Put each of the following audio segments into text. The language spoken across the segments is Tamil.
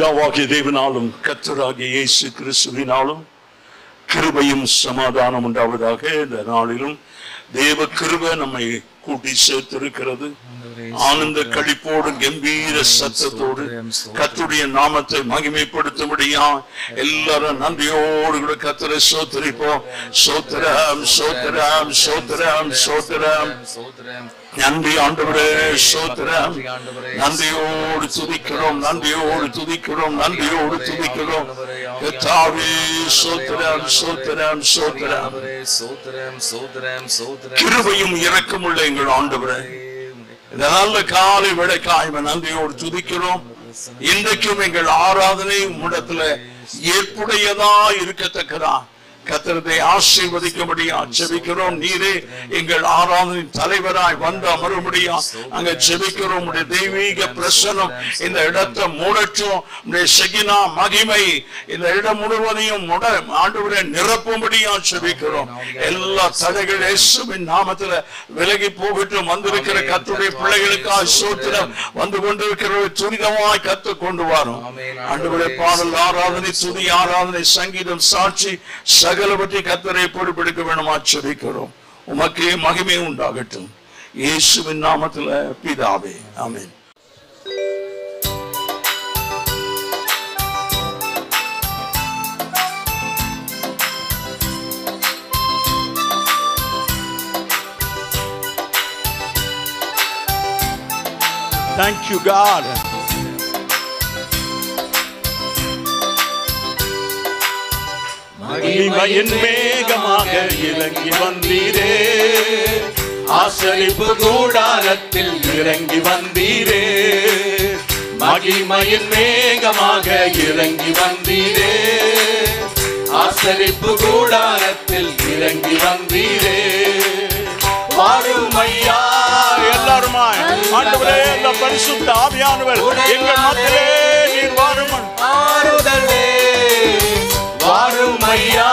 பிதாவாகிய தேவனாலும் கர்த்தராகிய இயேசு கிறிஸ்துவினாலும் கிருபையும் சமாதானம் உண்டாவதாக இந்த நாளிலும் தேவ கிருபை நம்மை கூட்டி சேர்த்திருக்கிறது ஆனந்த கழிப்போடு கம்பீர சத்தத்தோடு கத்துடைய நாமத்தை மகிமைப்படுத்தும்படியா எல்லாரும் நன்றியோடு கூட கத்தரை சோத்தரிப்போம் சோத்திரம் சோத்திரம் சோத்திரம் சோத்திரம் நன்றி ஆண்டவரே சோத்திரம் நன்றியோடு துதிக்கிறோம் நன்றியோடு துதிக்கிறோம் நன்றியோடு துதிக்கிறோம் கர்த்தாவே சோத்திரம் சோத்திரம் சோத்திரம் சோத்திரம் சோத்திரம் சோத்திரம் கிருபையும் இரக்கமுள்ள எங்கள் ஆண்டவரே இந்த நல்ல காலை விடைக்காய்ம நன்றியோடு துதிக்கிறோம் இன்றைக்கும் எங்கள் ஆராதனை உம்மிடத்துல ஏற்புடையதா இருக்கத்தக்கதா கத்திரத்தை ஆசீர்வதிக்கும்படியா ஜெபிக்கிறோம் நீரே எங்கள் ஆராதனை தலைவராய் வந்து அமரும்படியா அங்க ஜெபிக்கிறோம் உடைய தெய்வீக பிரசனம் இந்த இடத்தை மூடற்றும் உடைய செகினா மகிமை இந்த இடம் முழுவதையும் முட ஆண்டவரை நிரப்பும்படியா ஜெபிக்கிறோம் எல்லா தடைகள் இயேசுவின் நாமத்துல விலகி போகட்டும் வந்திருக்கிற கத்துடைய பிள்ளைகளுக்காக சோத்திரம் வந்து கொண்டிருக்கிற துரிதமாய் கத்து கொண்டு வரும் ஆண்டவரே பாடல் ஆராதனை துதி ஆராதனை சங்கீதம் சாட்சி சகலவற்றை கத்தரை பொறுப்பெடுக்க வேணுமா செபிக்கிறோம் உமக்கே மகிமை உண்டாகட்டும் இயேசுவின் நாமத்துல பிதாவே ஆமென் Thank you, God. மகிமையின் மேகமாக இறங்கி வந்தீரே ஆசரிப்பு கூடாரத்தில் இறங்கி வந்தீரே மகிமையின் மேகமாக இறங்கி வந்தீரே ஆசரிப்பு கூடாரத்தில் இறங்கி வந்தீரே வாருமையா எல்லாருமா ஆண்டவரே இந்த பரிசுத்த ஆவியானவர் எங்கள் மத்தியிலே நீர் வாரும் ஆறுதலே வாரும் ஐயா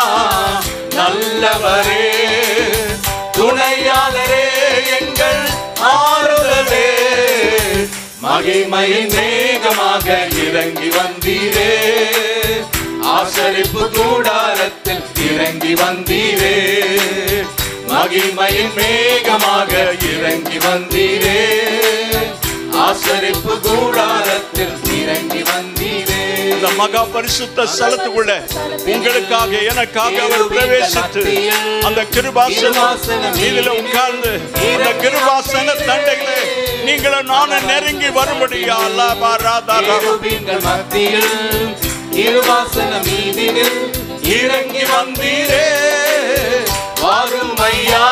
நல்லவரே துணையாளரே எங்கள் ஆறுதலே மகிமையின் மேகமாக இறங்கி வந்தீரே ஆசரிப்பு கூடாரத்தில் இறங்கி வந்தீரே மகிமையின் மேகமாக இறங்கி வந்தீரே ஆசரிப்பு கூடாரத்தில் இறங்கி வந்தீரே இந்த மகா பரிசுத்த ஸ்தலத்துக்குள்ள உங்களுக்காக எனக்காக அவர் பிரவேசித்து அந்த கிருபாசனம் இதில் உட்கார்ந்து அந்த கிருபாசன தண்டையிலே நீங்களும் நானும் நெருங்கி வரும்படியா அல்லா பாராதா கேருபீன்கள் மத்தியில் இருவாசன மீதினில் இறங்கி வந்தீரே வாரும் ஐயா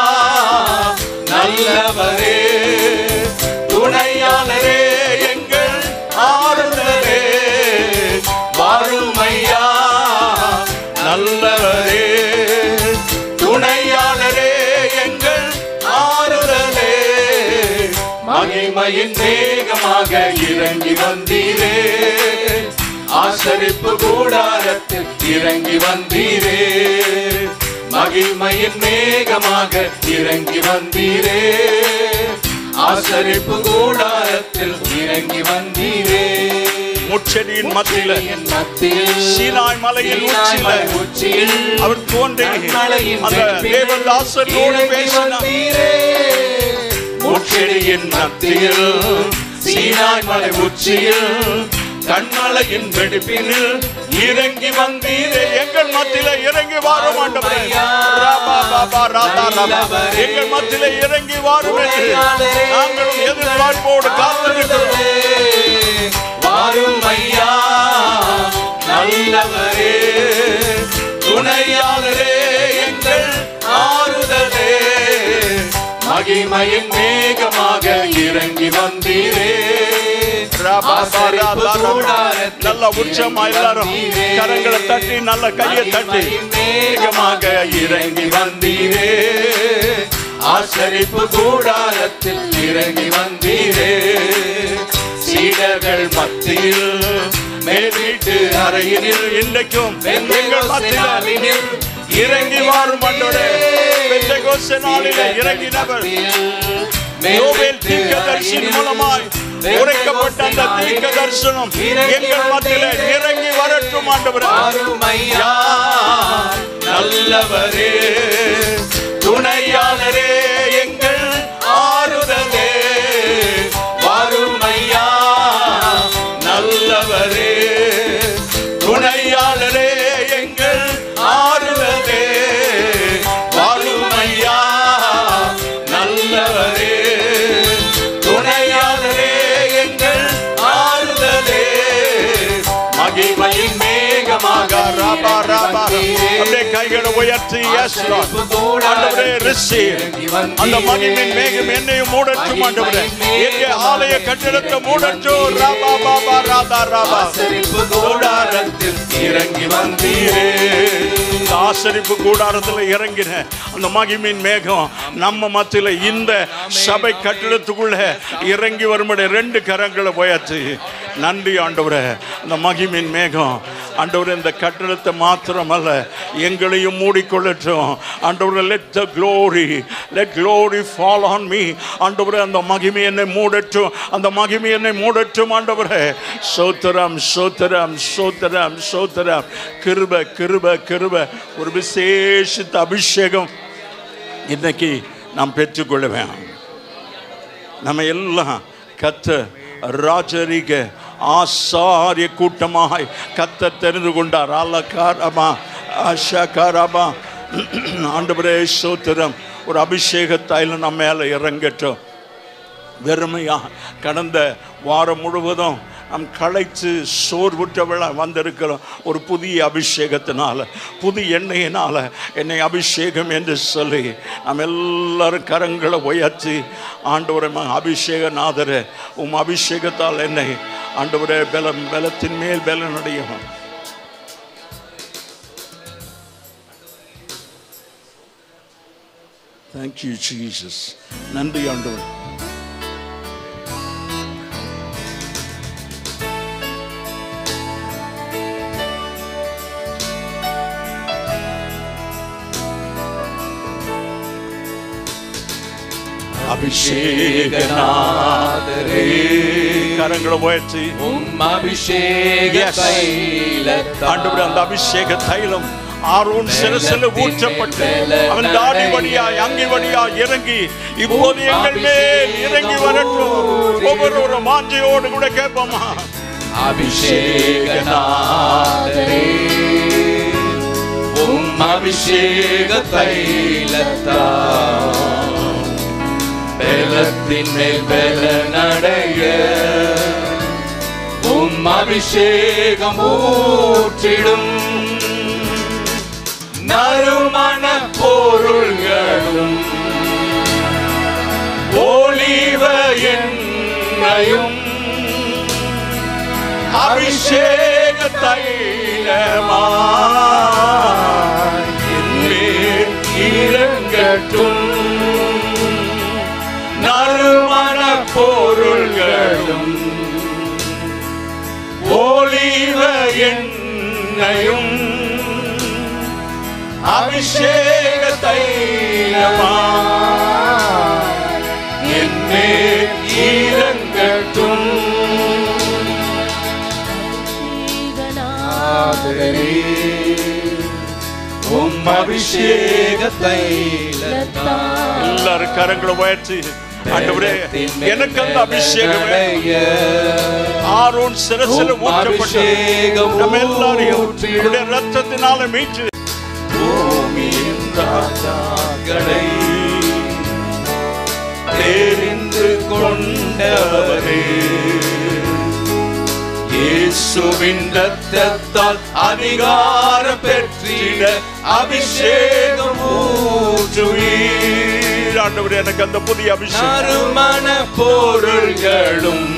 நல்லவரே துணையாளரே எங்கள் ஆறுதலே வாரும் ஐயா நல்லவரே துணையாளரே எங்கள் ஆறுதலே மகிமையின் மேகமாக இறங்கி வந்தீரே ஆசரிப்பு கூடாரத்தில் இறங்கி வந்தீரே மகிமையின் மேகமாக இறங்கி வந்தீரே ஆசரிப்பு கூடாரத்தில் இறங்கி வந்தீரே முச்செடியின் மத்தியில என் மத்தியில் சீனாய் மலையின் சீனாய் மலை உச்சியில உச்சியில் அவர் தோன்றி கண்மலையின் அந்த வெற்றிலை தேவதாசனோடு இறங்கி பேசினார் வந்தீரே. முச்செடியின் மத்தியில் சீனாய் மலை உச்சியில் கண்மலையின் வெடிப்பினில் இறங்கி வந்தீரே எங்கள் மத்தியில இறங்கி வாரும் ஆண்டவரே ராபா பாபா ராதா ராபா எங்கள் மத்தியில இறங்கி வாரும் என்று நாங்களும் எதிர்பார்ப்போடு காத்திருக்கிறோம் வாரும் ஐயா நல்லவரே துணையாளரே எங்கள் ஆறுதலே மகிமையின் மேகமாக இறங்கி வந்தீரே நல்ல உச்சமா எல்லாரும் கரங்களை தட்டி நல்ல கையை தட்டி மேகமாக இறங்கி வந்தீரே ஆசரிப்பு கூடாரத்தில் இறங்கி வந்தீரே சீடர்கள் மத்தியில் மேல் வீட்டு அறையினில் இன்றைக்கும் எங்கள் மத்தியில் இறங்கி வாரும் அன்றோரே பெந்தெகோஸ்தே நாளிலே இறங்கினவர் யோவேல் தீர்க்கதரிசியின் மூலமாய் உரைக்கப்பட்ட அந்த தீர்க்க தரிசனம் எங்கள் மத்தியிலே இறங்கி வரட்டும் ஆண்டவரே அருமையா நல்லவரே துணையாளரே எங்கள் ஆறுதலே வறுமையா நல்லவரே துணையாளரே எங்கள் ஆறுதலே வறுமையா நல்லவரே துணையாளரே எங்கள் ஆறுதலே மகிமையின் மேகமாக ராபா ராபா அப்படியே கைகளை உயர்த்தி yes Lord. ஆண்டவரே receive. அந்த மகிமையின் மேகம் என்னையும் மூடட்டும் ஆண்டவரே எங்க ஆலய கட்டிடத்தை மூடட்டும் ராபா பாபா ராதா ராபா ஆசரிப்பு கூடாரத்தில் இறங்கி வந்தீரே இந்த ஆசரிப்பு கூடாரத்தில் இறங்கின அந்த மகிமின் மேகம் நம்ம மத்தியில இந்த சபை கட்டிடத்துக்குள்ள இறங்கி வரும்படி ரெண்டு கரங்களை உயர்த்தி நன்றி ஆண்டவரே அந்த மகிமின் மேகம் ஆண்டவரே இந்த கட்டிடத்தை மாத்திரமல்ல எங்களையும் மூடிக்கொள்ளட்டும் ஆண்டவரே let the glory let glory fall on me ஆண்டவரே அந்த மகிமை என்னை மூடட்டும் அந்த மகிமை என்னை மூடட்டும் ஆண்டவரே சோத்திரம் சோத்திரம் சோத்திரம் சோத்திரம் கிருப கிருப கிருப ஒரு விசேஷித்த அபிஷேகம் இன்னைக்கு நாம் பெற்றுக்கொள்ளுவேன் நம்ம எல்லாம் கத்த ராஜரிக ஆசாரிய கூட்டமாய் கத்த தெரிந்து கொண்டார் அல்லக்காரமா ஆஷாக்காரமா ஆண்டவரே சோத்திரம் ஒரு அபிஷேக தைலம் நம்ம மேலே இறங்கட்டும் வெறுமையா கடந்த வாரம் முழுவதும் நாம் களைத்து சோர்வுற்றவள வந்திருக்கிறோம் ஒரு புதிய அபிஷேகத்தினால புது எண்ணெயினால என்னை அபிஷேகம் என்று சொல்லி நாம் எல்லாரும் கரங்களை உயர்த்தி ஆண்டவரை அபிஷேகநாதரே உம் அபிஷேகத்தால் என்னை ஆண்டவரே பலம் பலத்தின் மேல் பலனடையும் தேங்க்யூ ஜீசஸ் நன்றி ஆண்டவர் அபிஷேகநாதரே கரங்களை உயர்த்தி உம் அபிஷேக Yes. தைலத்தால் ஆண்டவரே அந்த அபிஷேக தைலம் ஆரோன் சிரசில் ஊற்றப்பட்டு அவன் தாடி வழியாய் அங்கி வழியாய் இறங்கி இப்போது எங்கள் மேல் இறங்கி வரட்டும் ஒவ்வொரு மாஞ்சையோடு கூட கேட்போமா அபிஷேகநாதரே உம் அபிஷேக தைலத்தால் பெலத்தின் மேல் பெலனடைய உம் அபிஷேகம் ஊற்றிடும் நறுமண பொருள்களும் ஒளிவ எண்ணையும் அபிஷேக தைலமாய் என்மேல் இறங்கட்டும் நறுமண பொருள்களும் ஒளிவ எண்ணையும் அபிஷேக தைலமாய் என்மேல் இறங்கட்டும் உம் அபிஷேக தைலத்தால் எல்லாரும் கரங்களை உயர்த்தி ஆண்டவரே எனக்கு அந்த அபிஷேகம் வேணும். ஆரோன் சிரசில் உம் ஊற்றப்பட்டு அபிஷேகம் நம்ம எல்லாரையும் ஊற்றிடும். உடைய ரத்தத்தினால மீட்டு பூமியின் ராஜாக்களை தெரிந்து கொண்டவரே இயேசுவின் ரத்தத்தால் அதிகாரம் பெற்றிட அபிஷேகம் ஊற்றுவீர் ஆண்டவரே எனக்கு அந்த புதிய அபிஷேகம் நறுமண பொருள்களும்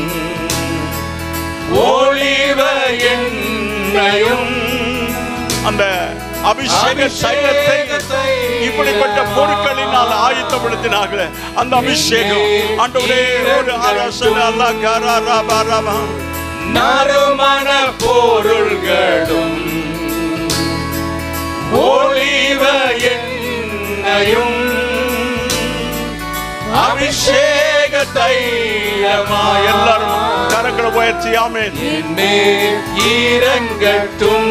ஒளிவ எண்ணையும் அந்த அபிஷேக தைலத்தை இப்படிப்பட்ட பொருட்களினால் ஆயத்தப்படுத்தினார்களே அந்த அபிஷேகம் ஆண்டவரே ஒரு அரசன் அல்லா காரா ராபா ராபா நறுமண பொருள்களும் ஒளிவ எண்ணையும் அபிஷேக தைலமா எல்லாரும் கரங்களை உயர்த்தி ஆமென் மேல் இறங்கட்டும்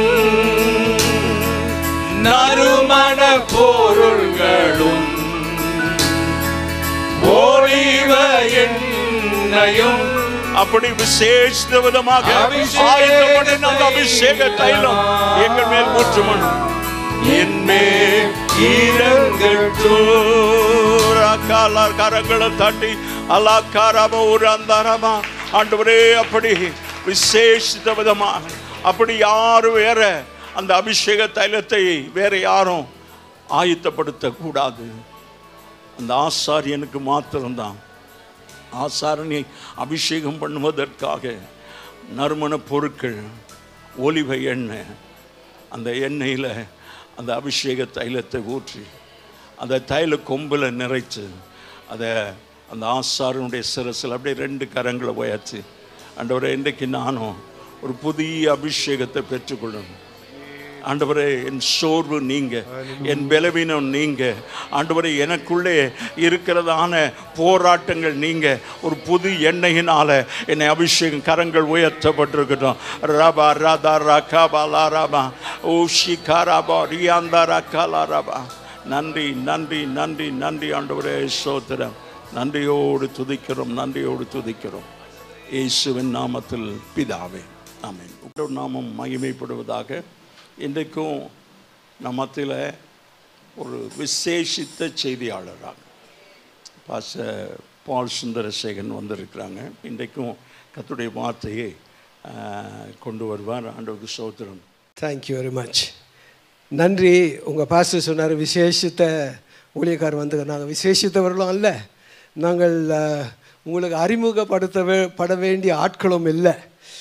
நறுமண பொருள்களும் ஒளிவ எண்ணெயும் அப்படி விசேஷ விதமாக அபிஷேக ஆயத்தப்பட்ட அந்த அபிஷேக தைலம் எங்கள் மேல் ஊற்றுமன் என் மேல் இறங்கட்டும் கால கரங்களை தட்டி அல்லா காராம ஒரு அந்தாராமா ஆண்டவரே அப்படி விசேஷித்த விதமாக அப்படி யாரும் வேற அந்த அபிஷேக தைலத்தை வேற யாரும் ஆயத்தப்படுத்த கூடாது அந்த ஆசாரியனுக்கு மாத்திரம்தான் ஆசாரனை அபிஷேகம் பண்ணுவதற்காக நறுமண பொருட்கள் ஒலிவ எண்ணெய் அந்த எண்ணெயில் அந்த அபிஷேக தைலத்தை ஊற்றி அந்த தைல கொம்பில் நிறைச்சு அதை அந்த ஆசாரனுடைய சிரசில் அப்படியே ரெண்டு கரங்களை உயர்த்தி ஆண்டவரே இன்றைக்கு நானும் ஒரு புதிய அபிஷேகத்தை பெற்றுக்கொள்ளணும் ஆண்டவரே என் சோர்வு நீங்க என் பலவீனம் நீங்க ஆண்டவரே எனக்குள்ளே இருக்கிறதான போராட்டங்கள் நீங்க ஒரு புது எண்ணெயினால என்னை அபிஷேகம் கரங்கள் உயர்த்தப்பட்டிருக்கட்டும் ரபா ராதா ரகா பாலா ராபா ஓஷி காராபா ரியாந்தா ரகா லாராபா நன்றி நன்றி நன்றி நன்றி ஆண்டவரே சோத்திரம் நன்றியோடு துதிக்கிறோம் நன்றியோடு துதிக்கிறோம் இயேசுவின் நாமத்தில் பிதாவே ஆமென் உங்களோட நாமம் மகிமைப்படுவதாக இன்றைக்கும் நம் மத்தியில் ஒரு விசேஷித்த செய்தியாளராக பாச பால் சுந்தரசேகன் வந்திருக்கிறாங்க இன்றைக்கும் கத்துடைய வார்த்தையை ஆஹ், கொண்டு வருவார் ஆண்டவருக்கு சோத்திரம் தேங்க்யூ வெரி மச் நன்றி உங்கள் பாஸ்டர் சொன்னார் விசேஷித்த ஊழியக்கார் வந்து நாங்கள் விசேஷித்தவர்களும் அல்ல நாங்கள் அஹ், உங்களுக்கு அறிமுகப்படுத்த வே பட வேண்டிய ஆட்களும் இல்லை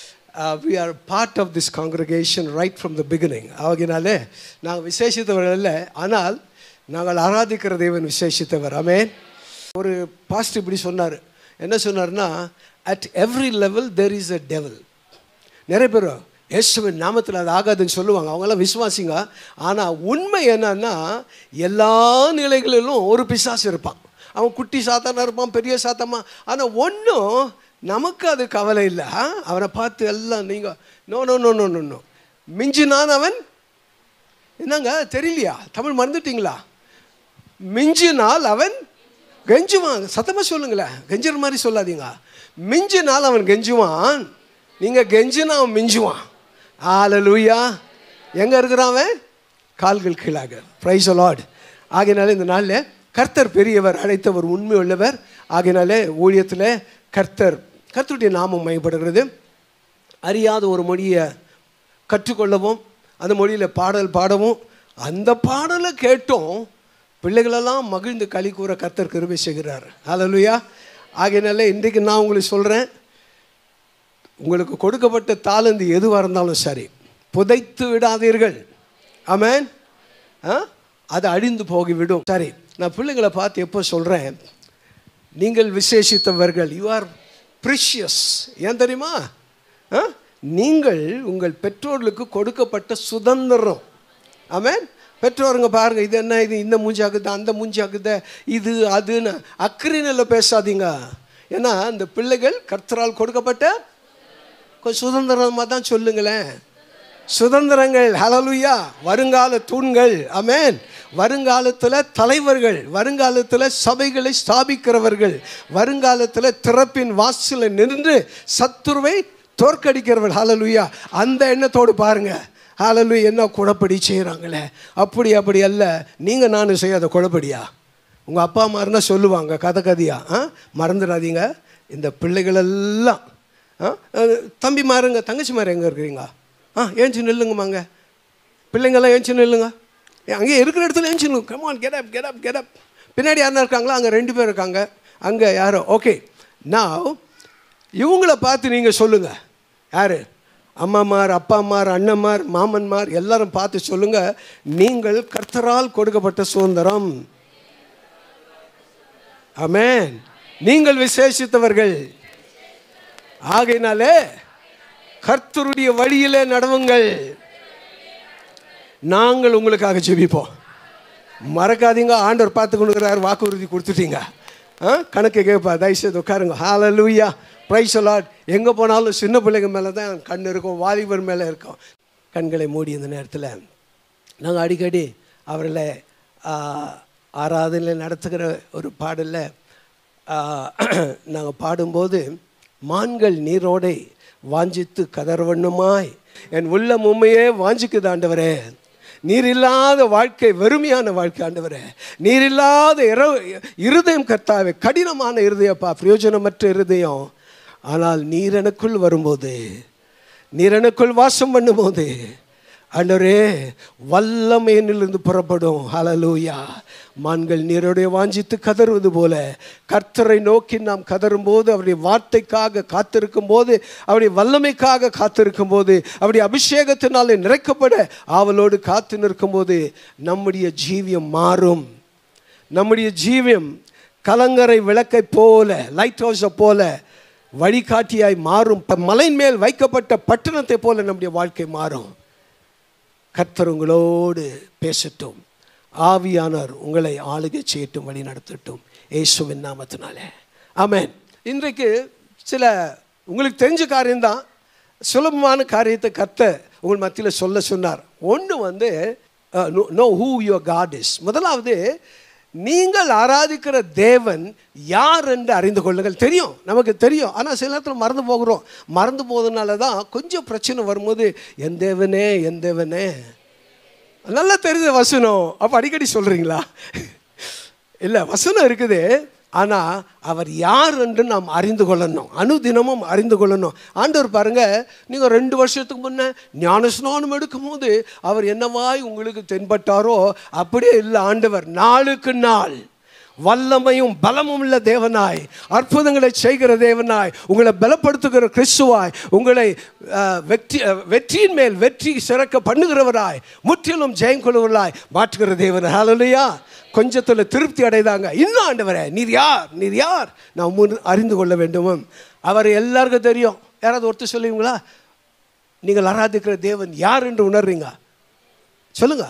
we are part of this congregation right from the beginning ஆகினாலே நாங்கள் விசேஷித்தவர்கள் அல்ல ஆனால் நாங்கள் ஆராதிக்கிற தேவன் விசேஷித்தவர் ஆமென் ஒரு பாஸ்ட் இப்படி சொன்னார் என்ன சொன்னார்னா at every level there is a devil நிறைய பேர் இயேசுவின் நாமத்தில் அது ஆகாதுன்னு சொல்லுவாங்க அவங்கெல்லாம் விசுவாசிங்க ஆனால் உண்மை என்னன்னா எல்லா நிலைகளிலும் ஒரு பிசாசு இருப்பான் அவன் குட்டி சாத்தானா இருப்பான் பெரிய சாத்தாமா ஆனால் ஒன்றும் நமக்கு அது கவலை இல்லை ஆ? அவனை பார்த்து எல்லாம் நீங்கள் no no no no no no மிஞ்சினான் அவன் என்னங்க தெரியலையா தமிழ் மறந்துட்டீங்களா மிஞ்சினால் அவன் கெஞ்சுவான் சத்தமாக சொல்லுங்களேன் கெஞ்சுற மாதிரி சொல்லாதீங்க மிஞ்சினால் அவன் கெஞ்சுவான் நீங்கள் கெஞ்சினா அவன் மிஞ்சுவான் ஆலலூயா எங்கே இருக்கிறான் அவன் கால்கள் கீழாக ப்ரைஸ் லார்ட் ஆகையினால இந்த நாளில் கர்த்தர் பெரியவர் அழைத்தவர் உண்மை உள்ளவர் ஆகையினாலே ஊழியத்தில் கர்த்தர் கர்த்தருடைய நாமம் மையப்படுகிறது அறியாத ஒரு மொழியை கற்றுக்கொள்ளவும் அந்த மொழியில் பாடல் பாடவும் அந்த பாடலை கேட்டும் பிள்ளைகளெல்லாம் மகிழ்ந்து களி கூற கர்த்தர் கிருபை செய்கிறார் ஹalleluya ஆகையினால இன்றைக்கு நான் உங்களுக்கு சொல்கிறேன் உங்களுக்கு கொடுக்கப்பட்ட தாளந்து எதுவாக இருந்தாலும் சரி புதைத்து விடாதீர்கள் ஆமென் ஆ அது அழிந்து போகிவிடும் சரி நான் பிள்ளைகளை பார்த்து எப்போ சொல்கிறேன் நீங்கள் விசேஷித்தவர்கள் யூ ஆர் ப்ரிஷியஸ் ஏன் தெரியுமா ஆ? நீங்கள் உங்கள் பெற்றோர்களுக்கு கொடுக்கப்பட்ட சுதந்திரம் ஆமென் பெற்றோருங்க பாருங்க இது என்ன இது இந்த மூஞ்சி ஆகுது அந்த மூஞ்சி ஆகுது இது அதுன்னு அக்கறினில் பேசாதீங்க ஏன்னா இந்த பிள்ளைகள் கர்த்தரால் கொடுக்கப்பட்ட கொஞ்சம் சுதந்திரமாக தான் சொல்லுங்களேன் சுதந்திரங்கள் ஹலலுயா வருங்கால தூண்கள் அமேன் வருங்காலத்தில் தலைவர்கள் வருங்காலத்தில் சபைகளை ஸ்தாபிக்கிறவர்கள் வருங்காலத்தில் திறப்பின் வாசல நின்று சத்துருவை தோற்கடிக்கிறவர்கள் ஹalleluya அந்த எண்ணத்தோடு பாருங்க ஹalleluya என்ன குழப்படி செய்கிறாங்களே அப்படி அப்படி அல்ல நீங்கள் நானும் செய்யாத குழப்படியா உங்கள் அப்பா அம்மா சொல்லுவாங்க கதை கதையா ஆ மறந்துடாதீங்க இந்த பிள்ளைகள் எல்லாம் ஆ அஹ், தம்பி மாறுங்க தங்கச்சி மாறு எங்கே இருக்கிறீங்க ஆ ஏஞ்சி நில்லுங்கம்மாங்க பிள்ளைங்கெல்லாம் ஏஞ்சி நில்லுங்க ஏ, அங்கே இருக்கிற இடத்துல ஏஞ்சி நில்லுங்க கமான் கெடப் கெடப் கெடப் பின்னாடி யாருன்னா இருக்காங்களா அங்கே ரெண்டு பேர் இருக்காங்க அங்கே யாரோ ஓகே நான் இவங்கள பார்த்து நீங்கள் சொல்லுங்கள் யார் அம்மாமார் அப்பாமார் அண்ணன்மார் மாமன்மார் எல்லாரும் பார்த்து சொல்லுங்கள் நீங்கள் கர்த்தரால் கொடுக்கப்பட்ட சுதந்திரம் ஆமென் நீங்கள் விசேஷித்தவர்கள் ஆகையினாலே கர்த்தருடைய வழியிலே நடவுங்கள் நாங்கள் உங்களுக்காக ஜெபிப்போம் மறக்காதீங்க ஆண்டவர் பார்த்து கொடுக்குறாரு வாக்குறுதி கொடுத்துட்டீங்க ஆ கணக்கு கேட்பா தயவுசெய்து உட்காருங்க ஹalleluya பிரைஸ் லார்ட் எங்கே போனாலும் சின்ன பிள்ளைங்க மேலே தான் கண் இருக்கும் வாலிபர் மேலே இருக்கும் கண்களை மூடி இந்த நேரத்தில் நாங்கள் அடிக்கடி அவர்களை ஆராதனை நடத்துகிற ஒரு பாடலில் நாங்கள் பாடும்போது மான்கள் நீரோடை வாஞ்சித்து கதர்வண்ணுமாய் என் உள்ளம் உண்மையே வாஞ்சிக்குது ஆண்டவரே நீர் இல்லாத வாழ்க்கை வெறுமையான வாழ்க்கை ஆண்டவரே நீர் இல்லாத இர இருதயம் கர்த்தாவே கடினமான இருதயப்பா பிரயோஜனமற்ற இருதயம் ஆனால் நீர் எனக்குள் வரும்போது நீர் எனக்குள் வாசம் பண்ணும்போது ஆண்டவரே வல்லமையிலிருந்து புறப்படும் ஹalleluya மான்கள் நீரோடைய வாஞ்சித்து கதறுவது போல கர்த்தரை நோக்கி நாம் கதறும்போது அவருடைய வார்த்தைக்காக காத்திருக்கும் போது அவருடைய வல்லமைக்காக காத்திருக்கும் போது அவருடைய அபிஷேகத்தினாலே நிறைக்கப்பட ஆவலோடு காத்து நிற்கும் போது நம்முடைய ஜீவியம் மாறும் நம்முடைய ஜீவியம் கலங்கரை விளக்கை போல லைட் ஹவுஸை போல வழிகாட்டியாய் மாறும் ப- மலையின் மேல் வைக்கப்பட்ட பட்டணத்தை போல நம்முடைய வாழ்க்கை மாறும் கர்த்தர் உங்களோடு பேசட்டும் ஆவியானவர் உங்களை ஆளுகை செய்யட்டும் வழி நடத்தட்டும் இயேசுவின் நாமத்தினாலே ஆமென் இன்றைக்கு சில உங்களுக்கு தெரிஞ்ச காரியம்தான் சுலபமான காரியத்தை கர்த்தர் உங்கள் மத்தியில் சொல்ல சொன்னார் ஒன்று வந்து know who your God is முதலாவது நீங்கள் ஆராதிக்கிற தேவன் யார் என்று அறிந்து கொள்ளுங்கள் தெரியும் நமக்கு தெரியும் ஆனால் சில நேரத்தில் மறந்து போகிறோம் மறந்து போகிறதுனால தான் கொஞ்சம் பிரச்சனை வரும்போது என் தேவனே என் தேவனே நல்லா தெரியுது வசனம் அப்போ அடிக்கடி சொல்கிறீங்களா இல்லை வசனம் இருக்குது ஆனால் அவர் யார் என்று நாம் அறிந்து கொள்ளணும் அனுதினமும் அறிந்து கொள்ளணும் ஆண்டவர் பாருங்க நீங்கள் ரெண்டு வருஷத்துக்கு முன்னே ஞானஸ்நானம் எடுக்கும்போது அவர் என்னவாய் உங்களுக்கு தென்பட்டாரோ அப்படியே இல்லை ஆண்டவர் நாளுக்கு நாள் வல்லமையும் பலமும் உள்ள தேவனாய் அற்புதங்களை செய்கிற தேவனாய் உங்களை பலப்படுத்துகிற கிறிஸ்துவாய் உங்களை அஹ், வெற்றி அஹ், வெற்றியின் மேல் வெற்றி சிறக்க பண்ணுகிறவராய் முற்றிலும் ஜெயம் கொள்வர்களாய் மாற்றுகிற தேவன் ஹalleluya கொஞ்சத்தில் திருப்தி அடைதாங்க இன்னும் ஆண்டவரே நீர் யார் நீர் யார் நாம் முன் அறிந்து கொள்ள வேண்டும் அவர் எல்லாருக்கும் தெரியும் யாராவது ஒருத்தர் சொல்லுவீங்களா நீங்கள் ஆராதிக்கிற தேவன் யார் என்று உணர்றீங்க சொல்லுங்க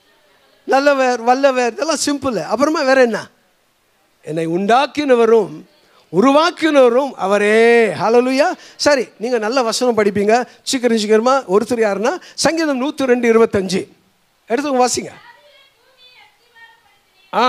நல்லவர் வல்லவர் இதெல்லாம் சிம்பிள் அப்புறமா வேற என்ன என்னை உண்டாக்கினவரும் உருவாக்கினவரும் அவரே ஹalleluya சரி நீங்கள் நல்ல வசனம் படிப்பீங்க சீக்கிரம் சீக்கிரமா ஒருத்தர் யாருன்னா சங்கீதம் நூற்றி ரெண்டு இருபத்தஞ்சு எடுத்துங்க வாசிங்க ஆ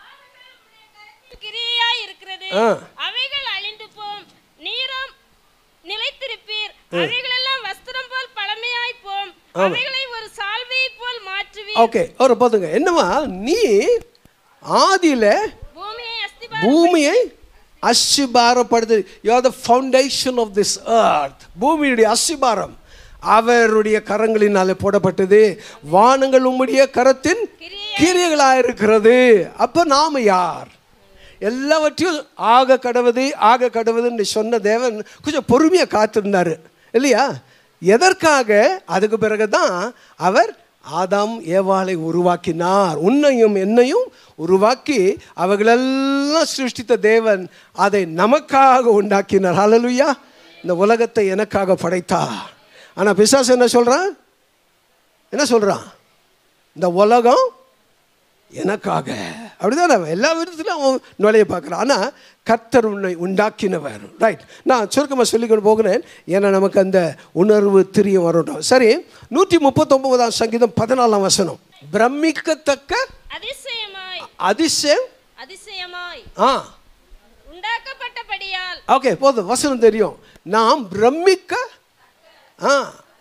கிரியாய் இருக்கிறது ஆ. அவைகள் அழிந்து போம் நீரம் நிலைத்திருப்பீர் அவைகளெல்லாம் வஸ்திரம் போல் பழமையாய் போம் அவைகளை ஒரு சால்வையை போல் மாற்றுவீர் ஓகே ஒரு போதுங்க என்னவா நீ ஆதியில பூமியை அஸ்திபா பூமியை அஸ்திபாரப்படுத்து you are the foundation of this earth பூமியுடைய அஸ்திபாரம் அவருடைய கரங்களினாலே போடப்பட்டது வானங்கள் உம்முடைய கரத்தின் கிரியைகளாக இருக்கிறது அப்போ நாம யார் எல்லாவற்றையும் ஆக கடவுது ஆக கடவுதுன்னு சொன்ன தேவன் கொஞ்சம் பொறுமையாக காத்திருந்தார் இல்லையா எதற்காக அதுக்கு பிறகு தான் அவர் ஆதாம் ஏவாளை உருவாக்கினார் உன்னையும் என்னையும் உருவாக்கி அவர்களெல்லாம் சிருஷ்டித்த தேவன் அதை நமக்காக உண்டாக்கினார் ஹalleluya இந்த உலகத்தை எனக்காக படைத்தார் ஆனால் பிசாசு என்ன சொல்கிறான் என்ன சொல்கிறான் இந்த உலகம் எனக்காக அப்படிதான் அவன் எல்லா விதத்திலும் அவன் நுழைய பார்க்குறான் ஆனால் கர்த்தர் உன்னை உண்டாக்கினவர் ரைட் நான் சுருக்கமாக சொல்லிக்கொண்டு போகிறேன் ஏன்னா நமக்கு அந்த உணர்வு திரியம் வரட்டும் சரி நூற்றி முப்பத்தொம்போதாம் சங்கீதம் பதினாலாம் வசனம் பிரமிக்கத்தக்க அதிசயமாய் அதிசயம் அதிசயமாய் ஆ உண்டாக்கப்பட்டபடியால் ஓகே போதும் வசனம் தெரியும் நாம் பிரமிக்க ஆ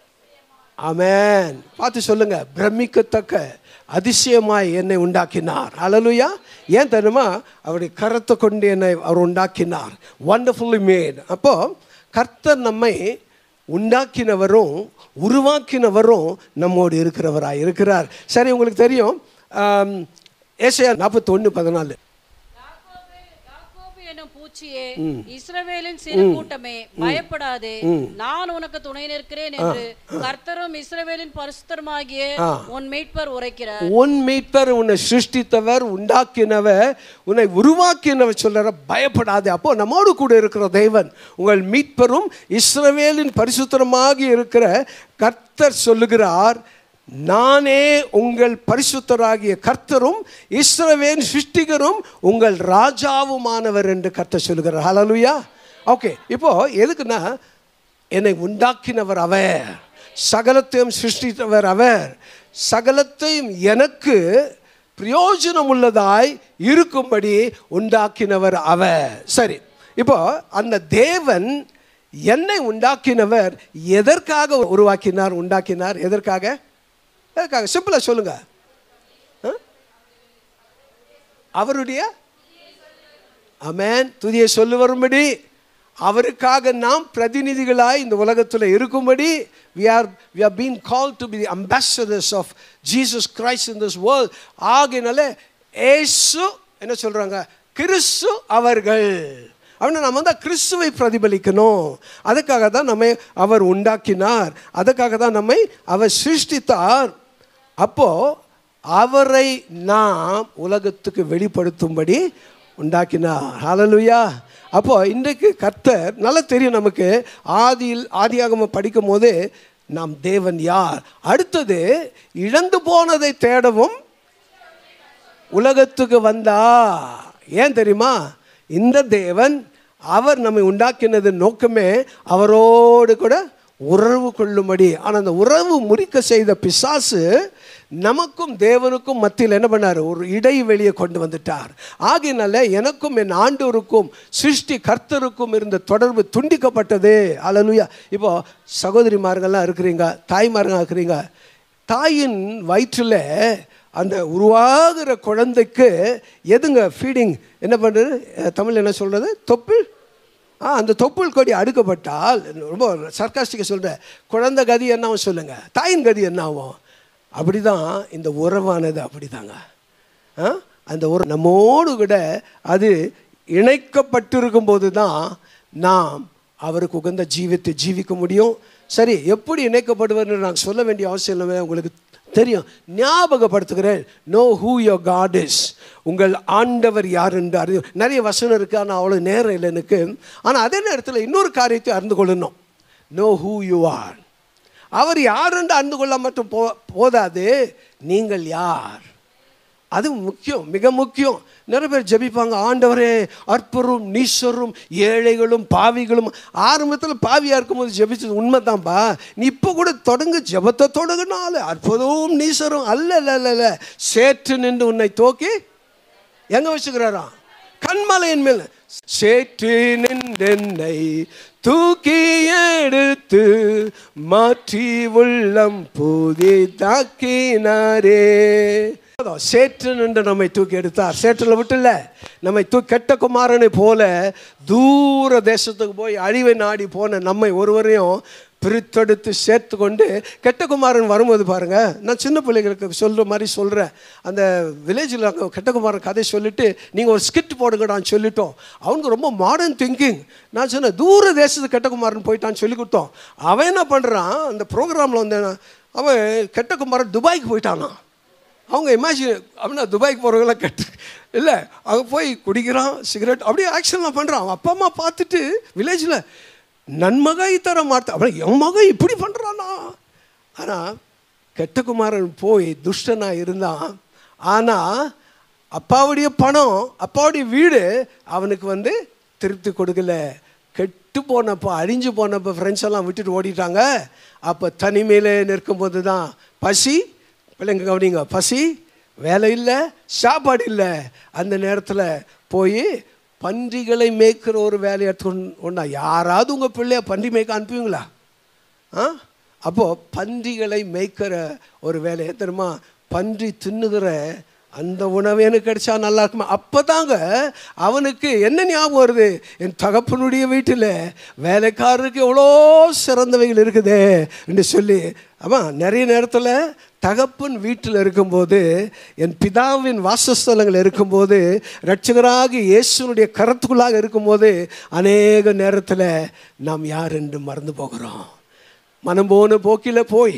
ஆமென் பார்த்து சொல்லுங்க பிரமிக்கத்தக்க அதிசயமாய் என்னை உண்டாக்கினார் அலலுயா ஏன் தெரியுமா அவருடைய கரத்தை கொண்டு என்னை அவர் உண்டாக்கினார் வண்டர்ஃபுல்லி மேட் அப்போ கர்த்தர் நம்மை உண்டாக்கினவரும் உருவாக்கினவரும் நம்மோடு இருக்கிறவராய் இருக்கிறார் சரி உங்களுக்கு தெரியும் ஆம், ஏசாயா நாற்பத்தொன்று பதினாலு யாக்கோபு, யாக்கோபு என்னும் பூச்சியே இஸ்ரவேலின் சிறு கூட்டமே பயப்படாதே நான் உனக்கு துணை நிற்கிறேன் என்று கர்த்தரும் இஸ்ரவேலின் பரிசுத்தருமாகிய உன் மீட்பர் உரைக்கிறார் உன் மீட்பர் உன்னை சிருஷ்டித்தவர் உண்டாக்கினவர் உன்னை உருவாக்கினவர் சொல்ற பயப்படாதே அப்போ நம்மோடு கூட இருக்கிற தேவன் உங்கள் மீட்பரும் இஸ்ரவேலின் பரிசுத்தரமாகி இருக்கிற கர்த்தர் சொல்லுகிறார் நானே உங்கள் பரிசுத்தராகிய கர்த்தரும் இஸ்ரவேல் சிருஷ்டிகரும் உங்கள் ராஜாவுமானவர் என்று கர்த்தர் சொல்லுகிறார் ஹalleluya ஓகே இப்போ எதுக்குன்னா என்னை உண்டாக்கினவர் அவர் சகலத்தையும் சிருஷ்டித்தவர் அவர் சகலத்தையும் எனக்கு பிரயோஜனம் உள்ளதாய் இருக்கும்படி உண்டாக்கினவர் அவர் சரி இப்போ அந்த தேவன் என்னை உண்டாக்கினவர் எதற்காக உருவாக்கினார் உண்டாக்கினார் எதற்காக எதற்காக சிம்பிளா சொல்லுங்க ஆ? அவருடைய அமேன் துதியை சொல்லு வரும்படி அவருக்காக நாம் பிரதிநிதிகளாய் இந்த உலகத்தில் இருக்கும்படி we are we are being called to be the ambassadors of Jesus Christ in this world ஆகையினால ஏசு என்ன சொல்றாங்க கிறிஸ்து அவர்கள் அவனை நம்ம தான் கிறிஸ்துவை பிரதிபலிக்கணும் அதுக்காக தான் நம்மை அவர் உண்டாக்கினார் அதுக்காக தான் நம்மை அவர் சிருஷ்டித்தார் அப்போ அவரை நாம் உலகத்துக்கு வெளிப்படுத்தும்படி உண்டாக்கினார் ஹalleluya அப்போ இன்றைக்கு கர்த்தர் நல்லா தெரியும் நமக்கு ஆதியில் ஆதியாகம படிக்கும் போது நாம் தேவன் யார் அடுத்தது இழந்து போனதை தேடவும் உலகத்துக்கு வந்தா ஏன் தெரியுமா இந்த தேவன் அவர் நம்மை உண்டாக்கினது நோக்கமே அவரோடு கூட உறவு கொள்ளும்படி ஆனால் அந்த உறவு முறிக்க செய்த பிசாசு நமக்கும் தேவனுக்கும் மத்தியில் என்ன பண்ணார் ஒரு இடைவெளியை கொண்டு வந்துட்டார் ஆகையினால எனக்கும் என் ஆண்டோருக்கும் சிருஷ்டி கர்த்தருக்கும் இருந்த தொடர்பு துண்டிக்கப்பட்டது அலலுயா இப்போ சகோதரிமார்கள்லாம் இருக்கிறீங்க தாய்மார்கள் இருக்கிறீங்க தாயின் வயிற்றில் அந்த உருவாகிற குழந்தைக்கு எதுங்க ஃபீடிங் என்ன பண்ணுறது தமிழ் என்ன சொல்கிறது தொப்புள் ஆ அந்த தொப்புள் கொடி அடுக்கப்பட்டால் ரொம்ப சர்க்காஸ்டிக்காக சொல்கிறேன் குழந்தை கதி என்ன ஆகும் சொல்லுங்கள் தாயின் கதி என்ன ஆகும் அப்படி தான் இந்த உறவானது அப்படி தாங்க ஆ அந்த உறவு நம்மோடு கூட அது இணைக்கப்பட்டிருக்கும் போது தான் நாம் அவருக்கு உகந்த ஜீவித்தை ஜீவிக்க முடியும் சரி எப்படி இணைக்கப்படுவர்னு நான் சொல்ல வேண்டிய அவசியம் இல்லை உங்களுக்கு தெரியும் ஞாபகப்படுத்துகிறேன் know who your God is உங்கள் ஆண்டவர் யார் என்று அறிவு நிறைய வசனம் இருக்குது ஆனால் அவ்வளோ நேரம் இல்லை எனக்கு ஆனால் அதே நேரத்தில் இன்னொரு காரியத்தை அறிந்து கொள்ளணும் நோ ஹூ யூ ஆர் அவர் யார் என்று அறிந்து கொள்ள மட்டும் போ போதாது நீங்கள் யார் அது முக்கியம் மிக முக்கியம் நிறைய பேர் ஜெபிப்பாங்க ஆண்டவரே அற்பரும் நீஸ்வரும் ஏழைகளும் பாவிகளும் ஆரம்பத்தில் பாவியாக இருக்கும்போது ஜெபிச்சது உண்மைதான்ப்பா நீ இப்போ கூட தொடங்கு ஜெபத்தை தொடங்கினால அற்புதமும் நீசரும் அல்ல அல்ல அல்ல அல்ல சேற்று நின்று உன்னை தோக்கி எங்க வச்சுக்கிறாராம் கண்மலையின் மேல் சேற்று நின்றென்னை தூக்கி எடுத்து மாற்றி உள்ளம் புதி தாக்கினாரே சேற்று நின்று நம்மை தூக்கி எடுத்தார் சேற்றில் விட்டுல நம்மை தூக்கி கெட்ட குமாரனை போல தூர தேசத்துக்கு போய் அழிவை நாடி போன நம்மை ஒருவரையும் பிரித்தெடுத்து சேர்த்து கொண்டு கெட்ட குமாரன் வரும்போது பாருங்க நான் சின்ன பிள்ளைகளுக்கு சொல்கிற மாதிரி சொல்கிறேன் அந்த வில்லேஜில் அங்கே கெட்ட குமாரன் கதை சொல்லிட்டு நீங்கள் ஒரு ஸ்கிட் போடுங்கடான்னு சொல்லிட்டோம் அவனுக்கு ரொம்ப மாடர்ன் திங்கிங் நான் சொன்னேன் தூர தேசத்துக்கு கெட்ட குமாரன் போயிட்டான்னு சொல்லி கொடுத்தோம் அவன் என்ன பண்ணுறான் அந்த ப்ரோக்ராமில் வந்து அவன் கெட்ட குமாரன் துபாய்க்கு போயிட்டானா அவங்க இமேஜின் அப்படின்னா துபாய்க்கு போகிறவங்களாம் கெட்டு இல்லை அங்கே போய் குடிக்கிறான் சிகரெட் அப்படியே ஆக்ஷன்லாம் பண்ணுறான் அவன் அப்பா அம்மா பார்த்துட்டு வில்லேஜில் நன்மகை தர மாட்டேன் அப்புறம் என் மகன் இப்படி பண்ணுறானா ஆனால் கெட்டகுமாரன் போய் துஷ்டனாக இருந்தான் ஆனால் அப்பாவுடைய பணம் அப்பாவுடைய வீடு அவனுக்கு வந்து திருப்தி கொடுக்கல கெட்டு போனப்போ அழிஞ்சு போனப்போ ஃப்ரெண்ட்ஸ் எல்லாம் விட்டுட்டு ஓடிட்டாங்க அப்போ தனிமையில் நிற்கும்போது தான் பசி பிள்ளைங்க கவனிங்க பசி வேலை இல்லை சாப்பாடு இல்லை அந்த நேரத்தில் போய் பன்றிகளை மேய்க்கிற ஒரு வேலையை எடுத்துக்கொண்டு ஒன்றா யாராவது உங்கள் பிள்ளைய பன்றி மேய்க்க அனுப்புவீங்களா ஆ அப்போது பன்றிகளை மேய்க்கிற ஒரு வேலையை தெரியுமா பன்றி தின்னுகிற அந்த உணவு எனக்கு கிடைச்சா நல்லா இருக்குமா அப்போ தாங்க அவனுக்கு என்ன ஞாபகம் வருது என் தகப்பனுடைய வீட்டில் வேலைக்காரருக்கு எவ்வளோ சிறந்தவைகள் இருக்குதே என்று சொல்லி ஆமாம் நிறைய நேரத்தில் தகப்பன் வீட்டில் இருக்கும்போது என் பிதாவின் வாசஸ்தலங்கள் இருக்கும்போது ரட்சகராகி இயேசுனுடைய கரத்துக்குள்ளாக இருக்கும்போது அநேக நேரத்தில் நாம் யார் என்று மறந்து போகிறோம் மனம் போன போக்கில் போய்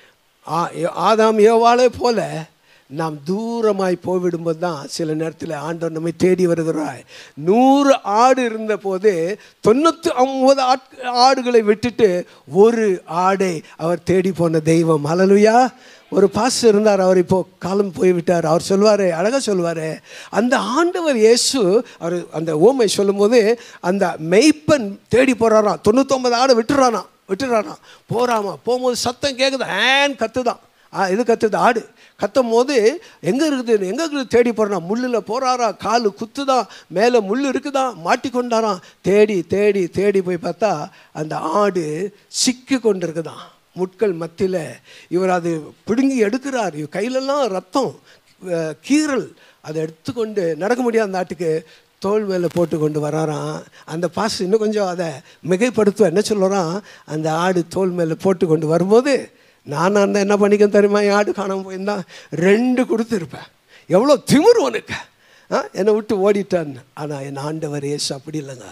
ஆ- ஆதாம் ஏவாளை போல நாம் தூரமாய் போய்விடும்போது தான் சில நேரத்தில் ஆண்டவர் நம்மை தேடி வருகிறாய் நூறு ஆடு இருந்த போது தொண்ணூற்றி ஒன்பது ஆட் ஆடுகளை விட்டுட்டு ஒரு ஆடை அவர் தேடி போன தெய்வம் ஹalleluya ஒரு பாஸ் இருந்தார் அவர் இப்போ காலம் போய்விட்டார் அவர் சொல்வார் அழகாக சொல்வார் அந்த ஆண்டவர் இயேசு அவர் அந்த ஓமை சொல்லும்போது அந்த மெய்ப்பன் தேடி போகிறாராம் தொண்ணூத்தொம்பது ஆடு விட்டுறானா விட்டுறானாம் போகிறாமா போகும்போது சத்தம் கேட்குது ஏன் கத்துதான் ஆ இது கத்துது ஆடு கத்தும் போது எங்கே இருக்குது எங்கே இருக்குது தேடி போகிறான் முள்ளில் போகிறாரா காலு குத்துதான் மேலே முள் இருக்குதான் மாட்டிக்கொண்டாராம் தேடி தேடி தேடி போய் பார்த்தா அந்த ஆடு சிக்கி கொண்டு இருக்குதான் முட்கள் மத்தியில் இவர் அது பிடுங்கி எடுக்கிறார் இவர் கையிலெல்லாம் ரத்தம் அஹ், கீறல் அதை எடுத்துக்கொண்டு நடக்க முடியாத அந்த ஆட்டுக்கு தோல் மேலே போட்டு கொண்டு வராராம் அந்த பாஸ் இன்னும் கொஞ்சம் அதை மிகைப்படுத்துவ என்ன சொல்லுறான் அந்த ஆடு தோல் மேலே போட்டு கொண்டு வரும்போது நானாக இருந்தால் என்ன பண்ணிக்க தெரியுமா என் ஆடு காணாமல் போயிருந்தா ரெண்டு கொடுத்துருப்பேன் எவ்வளோ திமிரு உனக்கு ஆ என்னை விட்டு ஓடிட்டான் ஆனால் என் ஆண்டவர் ஏசு அப்படி இல்லைங்க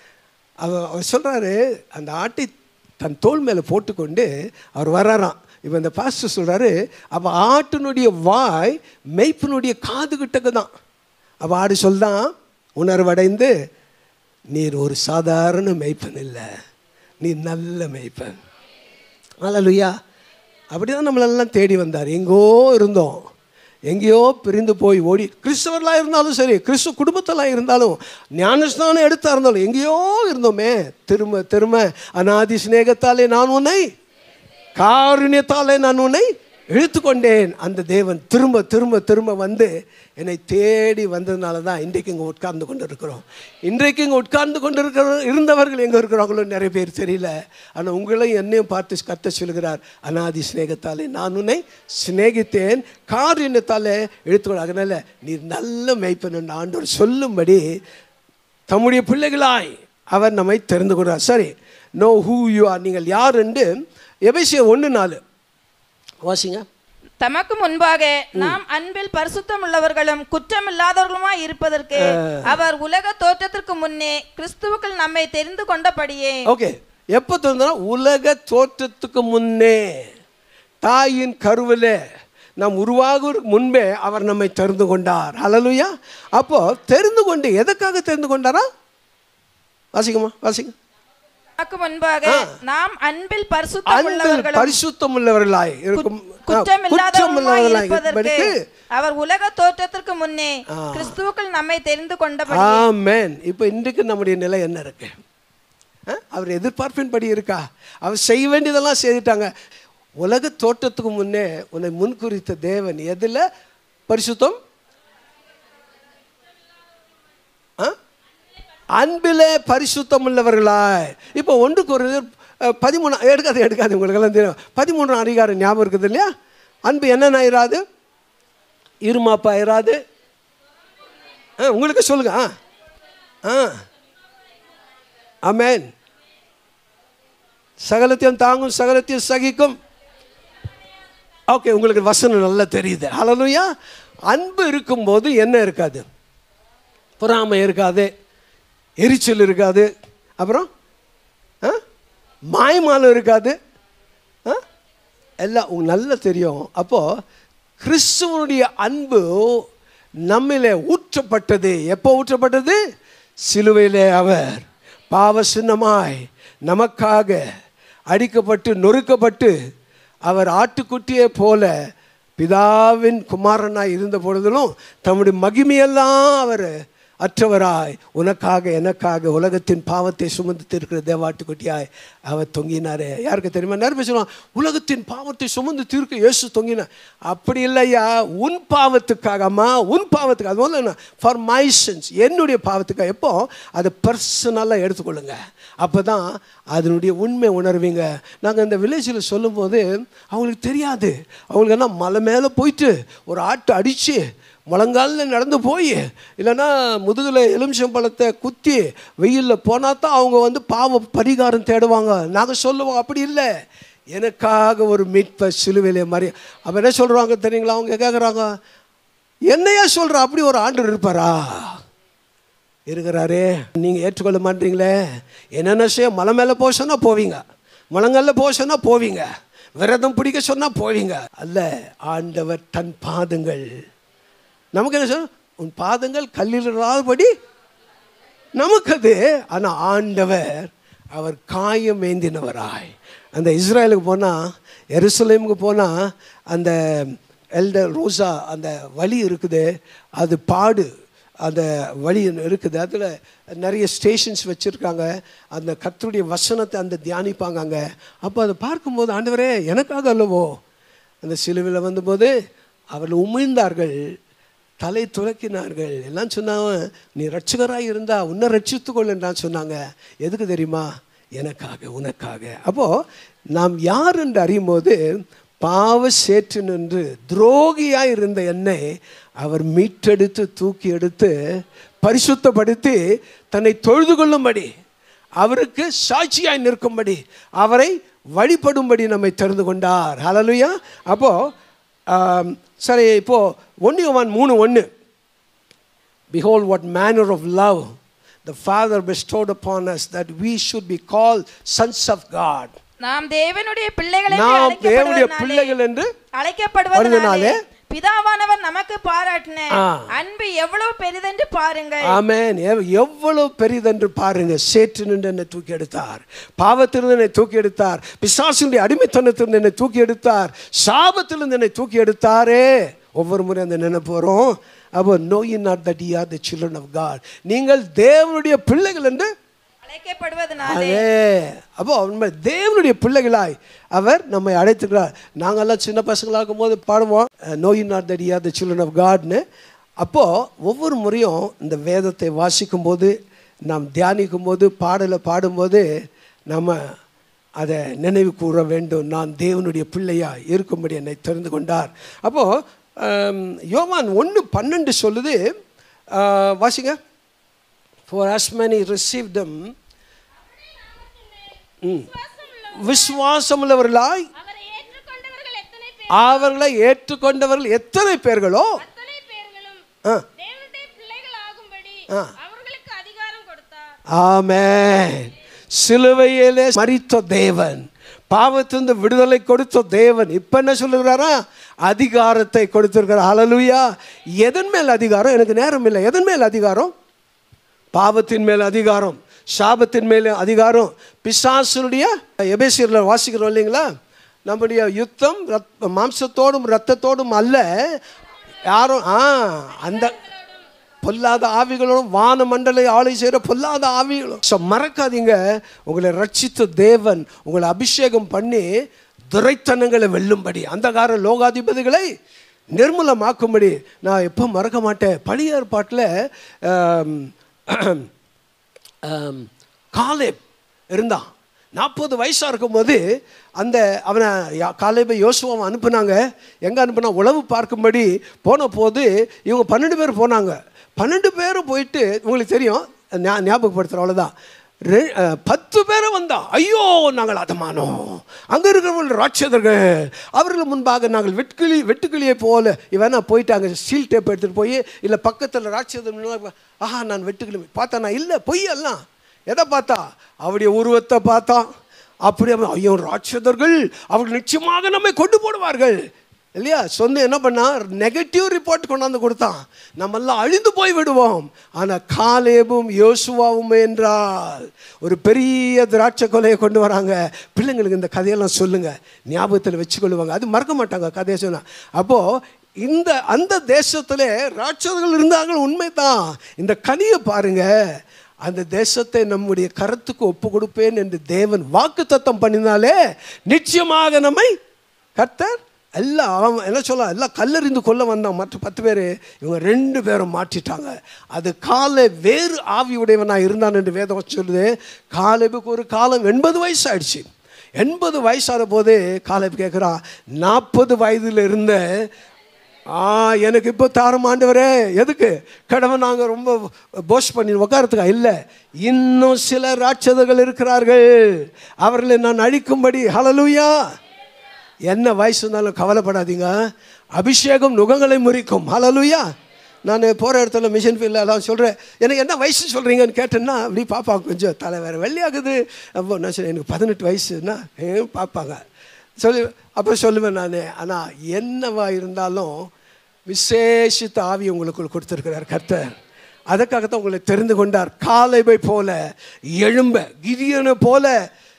அவர் அவர் சொல்கிறாரு அந்த ஆட்டை தன் தோல் மேலே போட்டுக்கொண்டு அவர் வர்றாராம் இப்போ இந்த பாஸ்டர் சொல்கிறாரு அப்போ ஆட்டினுடைய வாய் மெய்ப்பினுடைய காது கிட்டக்கு தான் அப்போ ஆடு சொல்தான் உணர்வடைந்து நீர் ஒரு சாதாரண மெய்ப்பன் இல்லை நீ நல்ல மெய்ப்பன் அல்லலுயா அப்படி தான் நம்மளெல்லாம் தேடி வந்தார் எங்கோ இருந்தோம் எங்கேயோ பிரிந்து போய் ஓடி கிறிஸ்தவர்களாக இருந்தாலும் சரி கிறிஸ்துவ குடும்பத்தெல்லாம் இருந்தாலும் ஞானஸ்தானம் எடுத்தா இருந்தாலும் எங்கேயோ இருந்தோமே திரும்ப திரும்ப அநாதி சிநேகத்தாலே நான் உன்னை காருண்யத்தாலே நான் உன்னை இழுத்துக்கொண்டேன் அந்த தேவன் திரும்ப திரும்ப திரும்ப வந்து என்னை தேடி வந்ததுனால தான் இன்றைக்கு இங்கே உட்கார்ந்து கொண்டு இருக்கிறோம் இன்றைக்கு இங்கே உட்கார்ந்து கொண்டு இருக்கிற இருந்தவர்கள் எங்கே இருக்கிறாங்களோ நிறைய பேர் தெரியல ஆனால் உங்களையும் என்னையும் பார்த்து கத்த சொல்கிறார் அனாதி சிநேகத்தாலே நான் உன்னை சிநேகித்தேன் காரியத்தாலே இழுத்துக்கொள்ள அதனால நீ நல்ல மெய்ப்பன் ஆண்டவர் சொல்லும்படி தம்முடைய பிள்ளைகளாய் அவர் நம்மை தெரிந்து கொள்கிறார் சரி நோ ஹூ யூ ஆர் நீங்கள் யார் என்று எபேசியர் ஒன்று நாலு வாசிங்க தமக்கு முன்பாக நாம் அன்பில் பரிசுத்தம் உள்ளவர்களும் குற்றமில்லாதவர்களுமாய் இருப்பதற்கு அவர் உலக தோற்றத்திற்கு முன்னே கிறிஸ்துவுக்குள் நம்மை தெரிந்து கொண்டபடியே ஓகே எப்போ தெரிஞ்சா உலக தோற்றத்துக்கு முன்னே தாயின் கருவிலே நாம் உருவாகுவதற்கு முன்பே அவர் நம்மை தெரிந்து கொண்டார் ஹalleluya அப்போ தெரிந்து கொண்டு எதற்காக தெரிந்து கொண்டாரா வாசிக்கமா வாசிங்க தமக்கு முன்பாக நாம் அன்பில் பரிசுத்தம் அன்பில் உள்ளவர்களும் பரிசுத்தம் உள்ளவர்களாய் இருக்கும் குற்றமில்லாதவர்களுமாய் இருப்பதற்கு இருப்பதற்கு அவர் உலக தோற்றத்திற்கு முன்னே கிறிஸ்துவுக்குள் நம்மை தெரிந்து கொண்டபடி ஆமென் இப்போ இன்றைக்கு நம்முடைய நிலை என்ன இருக்கு ஆ? அவர் எதிர்பார்ப்பின்படி இருக்கா அவர் செய்ய வேண்டியதெல்லாம் செய்துட்டாங்க உலக தோற்றத்துக்கு முன்னே உன்னை முன்குறித்த தேவன் எதில் பரிசுத்தம் ஆ? அன்பிலே பரிசுத்தம் உள்ளவர்களாய் இப்போ ஒன்றுக்கு ஒரு பதிமூணு எடுக்காது எடுக்காது உங்களுக்கெல்லாம் தெரியும் பதிமூணு அதிகாரம் ஞாபகம் இருக்குது இல்லையா அன்பு என்னென்ன இராது இருமாப்பா இராது ஆ உங்களுக்கு சொல்லுங்க ஆ ஆ ஆமென் சகலத்தையும் தாங்கும் சகலத்தையும் சகிக்கும் ஓகே உங்களுக்கு வசனம் நல்லா தெரியுது ஹalleluya அன்பு இருக்கும்போது என்ன இருக்காது பொறாமை இருக்காது எரிச்சல் இருக்காது அப்புறம் ஆ மாய்மாலம் இருக்காது ஆ எல்லாம் உங்களுக்கு நல்லா தெரியும் அப்போது கிறிஸ்துவனுடைய அன்பு நம்மிலே ஊற்றப்பட்டது எப்போ ஊற்றப்பட்டது சிலுவையிலே அவர் பாவ சின்னமாய் நமக்காக அடிக்கப்பட்டு நொறுக்கப்பட்டு அவர் ஆட்டுக்குட்டியை போல பிதாவின் குமாரனாய் இருந்த பொழுதிலும் தம்முடைய மகிமையெல்லாம் அவர் அற்றவராய் உனக்காக எனக்காக உலகத்தின் பாவத்தை சுமந்து தீர்க்கிற தேவாட்டுக்குட்டியாய் அவர் தொங்கினாரே யாருக்கு தெரியுமா நேரம் பேசுவான் உலகத்தின் பாவத்தை சுமந்து தீர்க்க இயேசு தொங்கினார் அப்படி இல்லையா உன் பாவத்துக்காக அம்மா உன் பாவத்துக்கு அது முதல்ல ஃபார் மை சென்ஸ் என்னுடைய பாவத்துக்காக எப்போ அதை பர்சனலாக எடுத்துக்கொள்ளுங்க அப்போ தான் அதனுடைய உண்மை உணர்வீங்க நாங்கள் இந்த வில்லேஜில் சொல்லும்போது அவங்களுக்கு தெரியாது அவங்களுக்கு என்ன மலை மேலே போயிட்டு ஒரு ஆட்டை அடித்து முழங்காலில் நடந்து போய் இல்லைன்னா முதுகில் எலுமிச்சம் பழத்தை குத்தி வெயிலில் போனால் தான் அவங்க வந்து பாவ பரிகாரம் தேடுவாங்க நாங்கள் சொல்லுவோம் அப்படி இல்லை எனக்காக ஒரு மீட்ப சிலுவையிலே மாதிரி அப்போ என்ன சொல்கிறாங்க தெரியுங்களா அவங்க கேட்குறாங்க என்னையா சொல்கிற அப்படி ஒரு ஆண்டு இருப்பாரா இருக்கிறாரே நீங்கள் ஏற்றுக்கொள்ள மாட்டீங்களே என்னென்ன செய்ய மலை மேலே போக சொன்னால் போவீங்க முழங்கல்ல போக சொன்னால் போவீங்க விரதம் பிடிக்க சொன்னால் போவீங்க அல்ல ஆண்டவர் தன் பாதங்கள் நமக்கு என்ன சொல் உன் பாதங்கள் கல்லில் இராதபடி நமக்கு அது ஆனால் ஆண்டவர் அவர் காயம் ஏந்தினவராய் அந்த இஸ்ரேலுக்கு போனால் எருசலேமுக்கு போனால் அந்த எல்டர் ரோசா அந்த வழி இருக்குது அது பாடு அந்த வழி இருக்குது அதில் நிறைய ஸ்டேஷன்ஸ் வச்சுருக்காங்க அந்த கர்த்தருடைய வசனத்தை அந்த தியானிப்பாங்க அங்கே அப்போ அதை பார்க்கும்போது ஆண்டவரே எனக்காக அல்லவோ அந்த சிலுவையில் வந்தபோது அவர்கள் உமிழ்ந்தார்கள் தலை துலக்கினார்கள் எல்லாம் சொன்னாங்க நீ ரட்சகராக இருந்தா உன்னை ரட்சித்துக்கொள் என்றான் சொன்னாங்க எதுக்கு தெரியுமா எனக்காக உனக்காக அப்போது நாம் யார் என்று அறியும் போது பாவ சேற்று நின்று துரோகியாய் இருந்த என்னை அவர் மீட்டெடுத்து தூக்கி எடுத்து பரிசுத்தப்படுத்தி தன்னை தொழுது கொள்ளும்படி அவருக்கு சாட்சியாய் நிற்கும்படி அவரை வழிபடும்படி நம்மை தெரிந்து கொண்டார் ஹalleluya அப்போ ஆம், சரி இப்போ ஒன்று யோவான் மூணு ஒன்று Behold, what manner of love the Father bestowed upon us that we should be called sons of God. நாம் தேவனுடைய பிள்ளைகளை நாம் தேவனுடைய பிள்ளைகள் என்று அழைக்கப்படுவதனாலே வருவதனாலே பிதாவானவர் நமக்கு பாராட்டின ஆ. அன்பு எவ்வளவு பெரிதென்று பாருங்கள் ஆமென் எவ்- எவ்வளவு பெரிதென்று பாருங்க சேற்று நின்று என்னை தூக்கி எடுத்தார் பாவத்திலிருந்து என்னை தூக்கி எடுத்தார் பிசாசினுடைய அடிமைத்தனத்திலிருந்து என்னை தூக்கி எடுத்தார் சாபத்திலிருந்து என்னை தூக்கி எடுத்தாரே ஒவ்வொரு முறை அந்த நினைப்பு வரும் அப்போ knowing not that you are the children of God நீங்கள் தேவனுடைய பிள்ளைகள் என்று அழைக்கப்படுவதனாலே அதே அப்போ நம்ம தேவனுடைய பிள்ளைகளாய் அவர் நம்மை அழைத்துக்கிறார் நாங்கெல்லாம் சின்ன பசங்களாக இருக்கும்போது பாடுவோம் knowing not that you the children of காட்னு அப்போது ஒவ்வொரு முறையும் இந்த வேதத்தை வாசிக்கும் போது நாம் தியானிக்கும் போது பாடலை பாடும்போது நம்ம அதை நினைவு கூற வேண்டும் நான் தேவனுடைய பிள்ளையா இருக்கும்படி என்னை தெரிந்து கொண்டார் அப்போது யோவான் ஒன்று பன்னெண்டு சொல்லுது ஆஹ், வாசிங்க For as many received them, ம், விசுவாசமுள்ளவர்களாய் அவரை ஏற்றுக்கொண்டவர்கள் எத்தனை பேர் அவர்களை ஏற்றுக்கொண்டவர்கள் எத்தனை பேர்களோ அத்தனை பேர்களும் ஆ, தேவனுடைய பிள்ளைகள் ஆகும்படி ஆ. அவர்களுக்கு அதிகாரம் கொடுத்தார் ஆமென் சிலுவையிலே மரித்த தேவன் பாவத்திலிருந்து விடுதலை கொடுத்த தேவன் இப்ப என்ன சொல்லுகிறாரா அதிகாரத்தை கொடுத்திருக்கிறார் ஹalleluya எதன் மேல் அதிகாரம் எனக்கு நேரம் இல்லை எதன் மேல் அதிகாரம் பாவத்தின் மேல் அதிகாரம் சாபத்தின் மேல் அதிகாரம் பிசாசனுடைய எபேசியரில் வாசிக்கிறோம் இல்லைங்களா நம்முடைய யுத்தம் ரத் மாம்சத்தோடும் இரத்தத்தோடும் அல்ல யாரும் ஆ அந்த பொல்லாத ஆவிகளோடும் வான மண்டலை ஆளை செய்கிற பொல்லாத ஆவிகளும் ஸோ மறக்காதீங்க உங்களை ரட்சித்த தேவன் உங்களை அபிஷேகம் பண்ணி துரைத்தனங்களை வெல்லும்படி அந்தகார லோகாதிபதிகளை நிர்மூலமாக்கும்படி நான் எப்போ மறக்க மாட்டேன் பழைய ஏற்பாட்டில் ஆம், காலேப் இருந்தான் நாற்பது வயசாக இருக்கும்போது அந்த அவனை யா- காலேபை யோசுவாவை அனுப்புனாங்க எங்கே அனுப்புனா உளவு பார்க்கும்படி போன போது இவங்க பன்னெண்டு பேர் போனாங்க பன்னெண்டு பேரும் போயிட்டு உங்களுக்கு தெரியும் ஞா- ஞாபகப்படுத்துகிற அவ்வளோதான் ரெ- அஹ், பத்து பேரும் வந்தா ஐயோ நாங்கள் அதமானோம் அங்கே இருக்கிறவர்கள் ராட்சதர்கள் அவர்கள் முன்பாக நாங்கள் வெட்டுக்கிளி வெட்டுக்கிளியை போல இவனா போயிட்டாங்க ஸ்டீல் டேப் எடுத்துகிட்டு போய் இல்லை பக்கத்தில் ராட்சதர் முன்னால, ஆஹா நான் வெட்டுக்கிளி பார்த்தா நான் இல்லை பொய் எல்லாம் எதை பார்த்தா அவருடைய உருவத்தை பார்த்தான் அப்படியே அவன், ஐயோ ராட்சதர்கள் அவர்கள் நிச்சயமாக நம்மை கொண்டு போடுவார்கள் இல்லையா சொந்த என்ன பண்ணா நெகட்டிவ் ரிப்போர்ட் கொண்டாந்து கொடுத்தான் நம்மெல்லாம் அழிந்து போய் விடுவோம் ஆனால் காலேபும் யோசுவாவும் என்றால் ஒரு பெரிய திராட்சை கொலையை கொண்டு வராங்க பிள்ளைங்களுக்கு இந்த கதையெல்லாம் சொல்லுங்க ஞாபகத்தில் வச்சுக்கொள்ளுவாங்க அது மறக்க மாட்டாங்க கதையை சொன்னா அப்போ இந்த அந்த தேசத்திலே ராட்சதர்கள் இருந்தார்கள் உண்மைதான் இந்த கனியை பாருங்க அந்த தேசத்தை நம்முடைய கருத்துக்கு ஒப்பு கொடுப்பேன் என்று தேவன் வாக்கு தத்தம் பண்ணினாலே நிச்சயமாக நம்மை கர்த்தர் எல்லாம் அவன் என்ன சொல்ல எல்லாம் கல்லறிந்து கொள்ள வந்தான் மற்ற பத்து பேர் இவங்க ரெண்டு பேரும் மாற்றிட்டாங்க அது காலை வேறு ஆவி உடையவனாக இருந்தான் என்று வேதம் சொல்லுது காலேபுக்கு ஒரு காலம் எண்பது வயசு ஆயிடுச்சு எண்பது வயசான போது காலேப் கேட்குறான் நாற்பது வயதில் இருந்த ஆ எனக்கு இப்போ தாரம் ஆண்டவரே எதுக்கு கடவுள் நாங்கள் ரொம்ப போஷ் பண்ணி உட்காரத்துக்கா இல்லை இன்னும் சில ராட்சதர்கள் இருக்கிறார்கள் அவர்களை நான் அழிக்கும்படி ஹலலூயா என்ன வயசு இருந்தாலும் கவலைப்படாதீங்க அபிஷேகம் நுகங்களை முறிக்கும் ஹலலூயா நான் போகிற இடத்துல மிஷின் ஃபீல்டில் எல்லாம் சொல்கிறேன் எனக்கு என்ன வயசு சொல்கிறீங்கன்னு கேட்டேன்னா அப்படி பார்ப்பாங்க கொஞ்சம் தலை வேறு வெள்ளையாகுது அப்போ நான் சொல்ல எனக்கு பதினெட்டு வயசுன்னா ஏன் பார்ப்பாங்க சொல்லி அப்போ சொல்லுவேன் நான் ஆனால் என்னவா இருந்தாலும் விசேஷித்த ஆவி உங்களுக்குள் கொடுத்துருக்கிறார் கர்த்தர் அதுக்காகத்தான் உங்களை தெரிந்து கொண்டார் காலைபை போல எழும்ப கிரியனை போல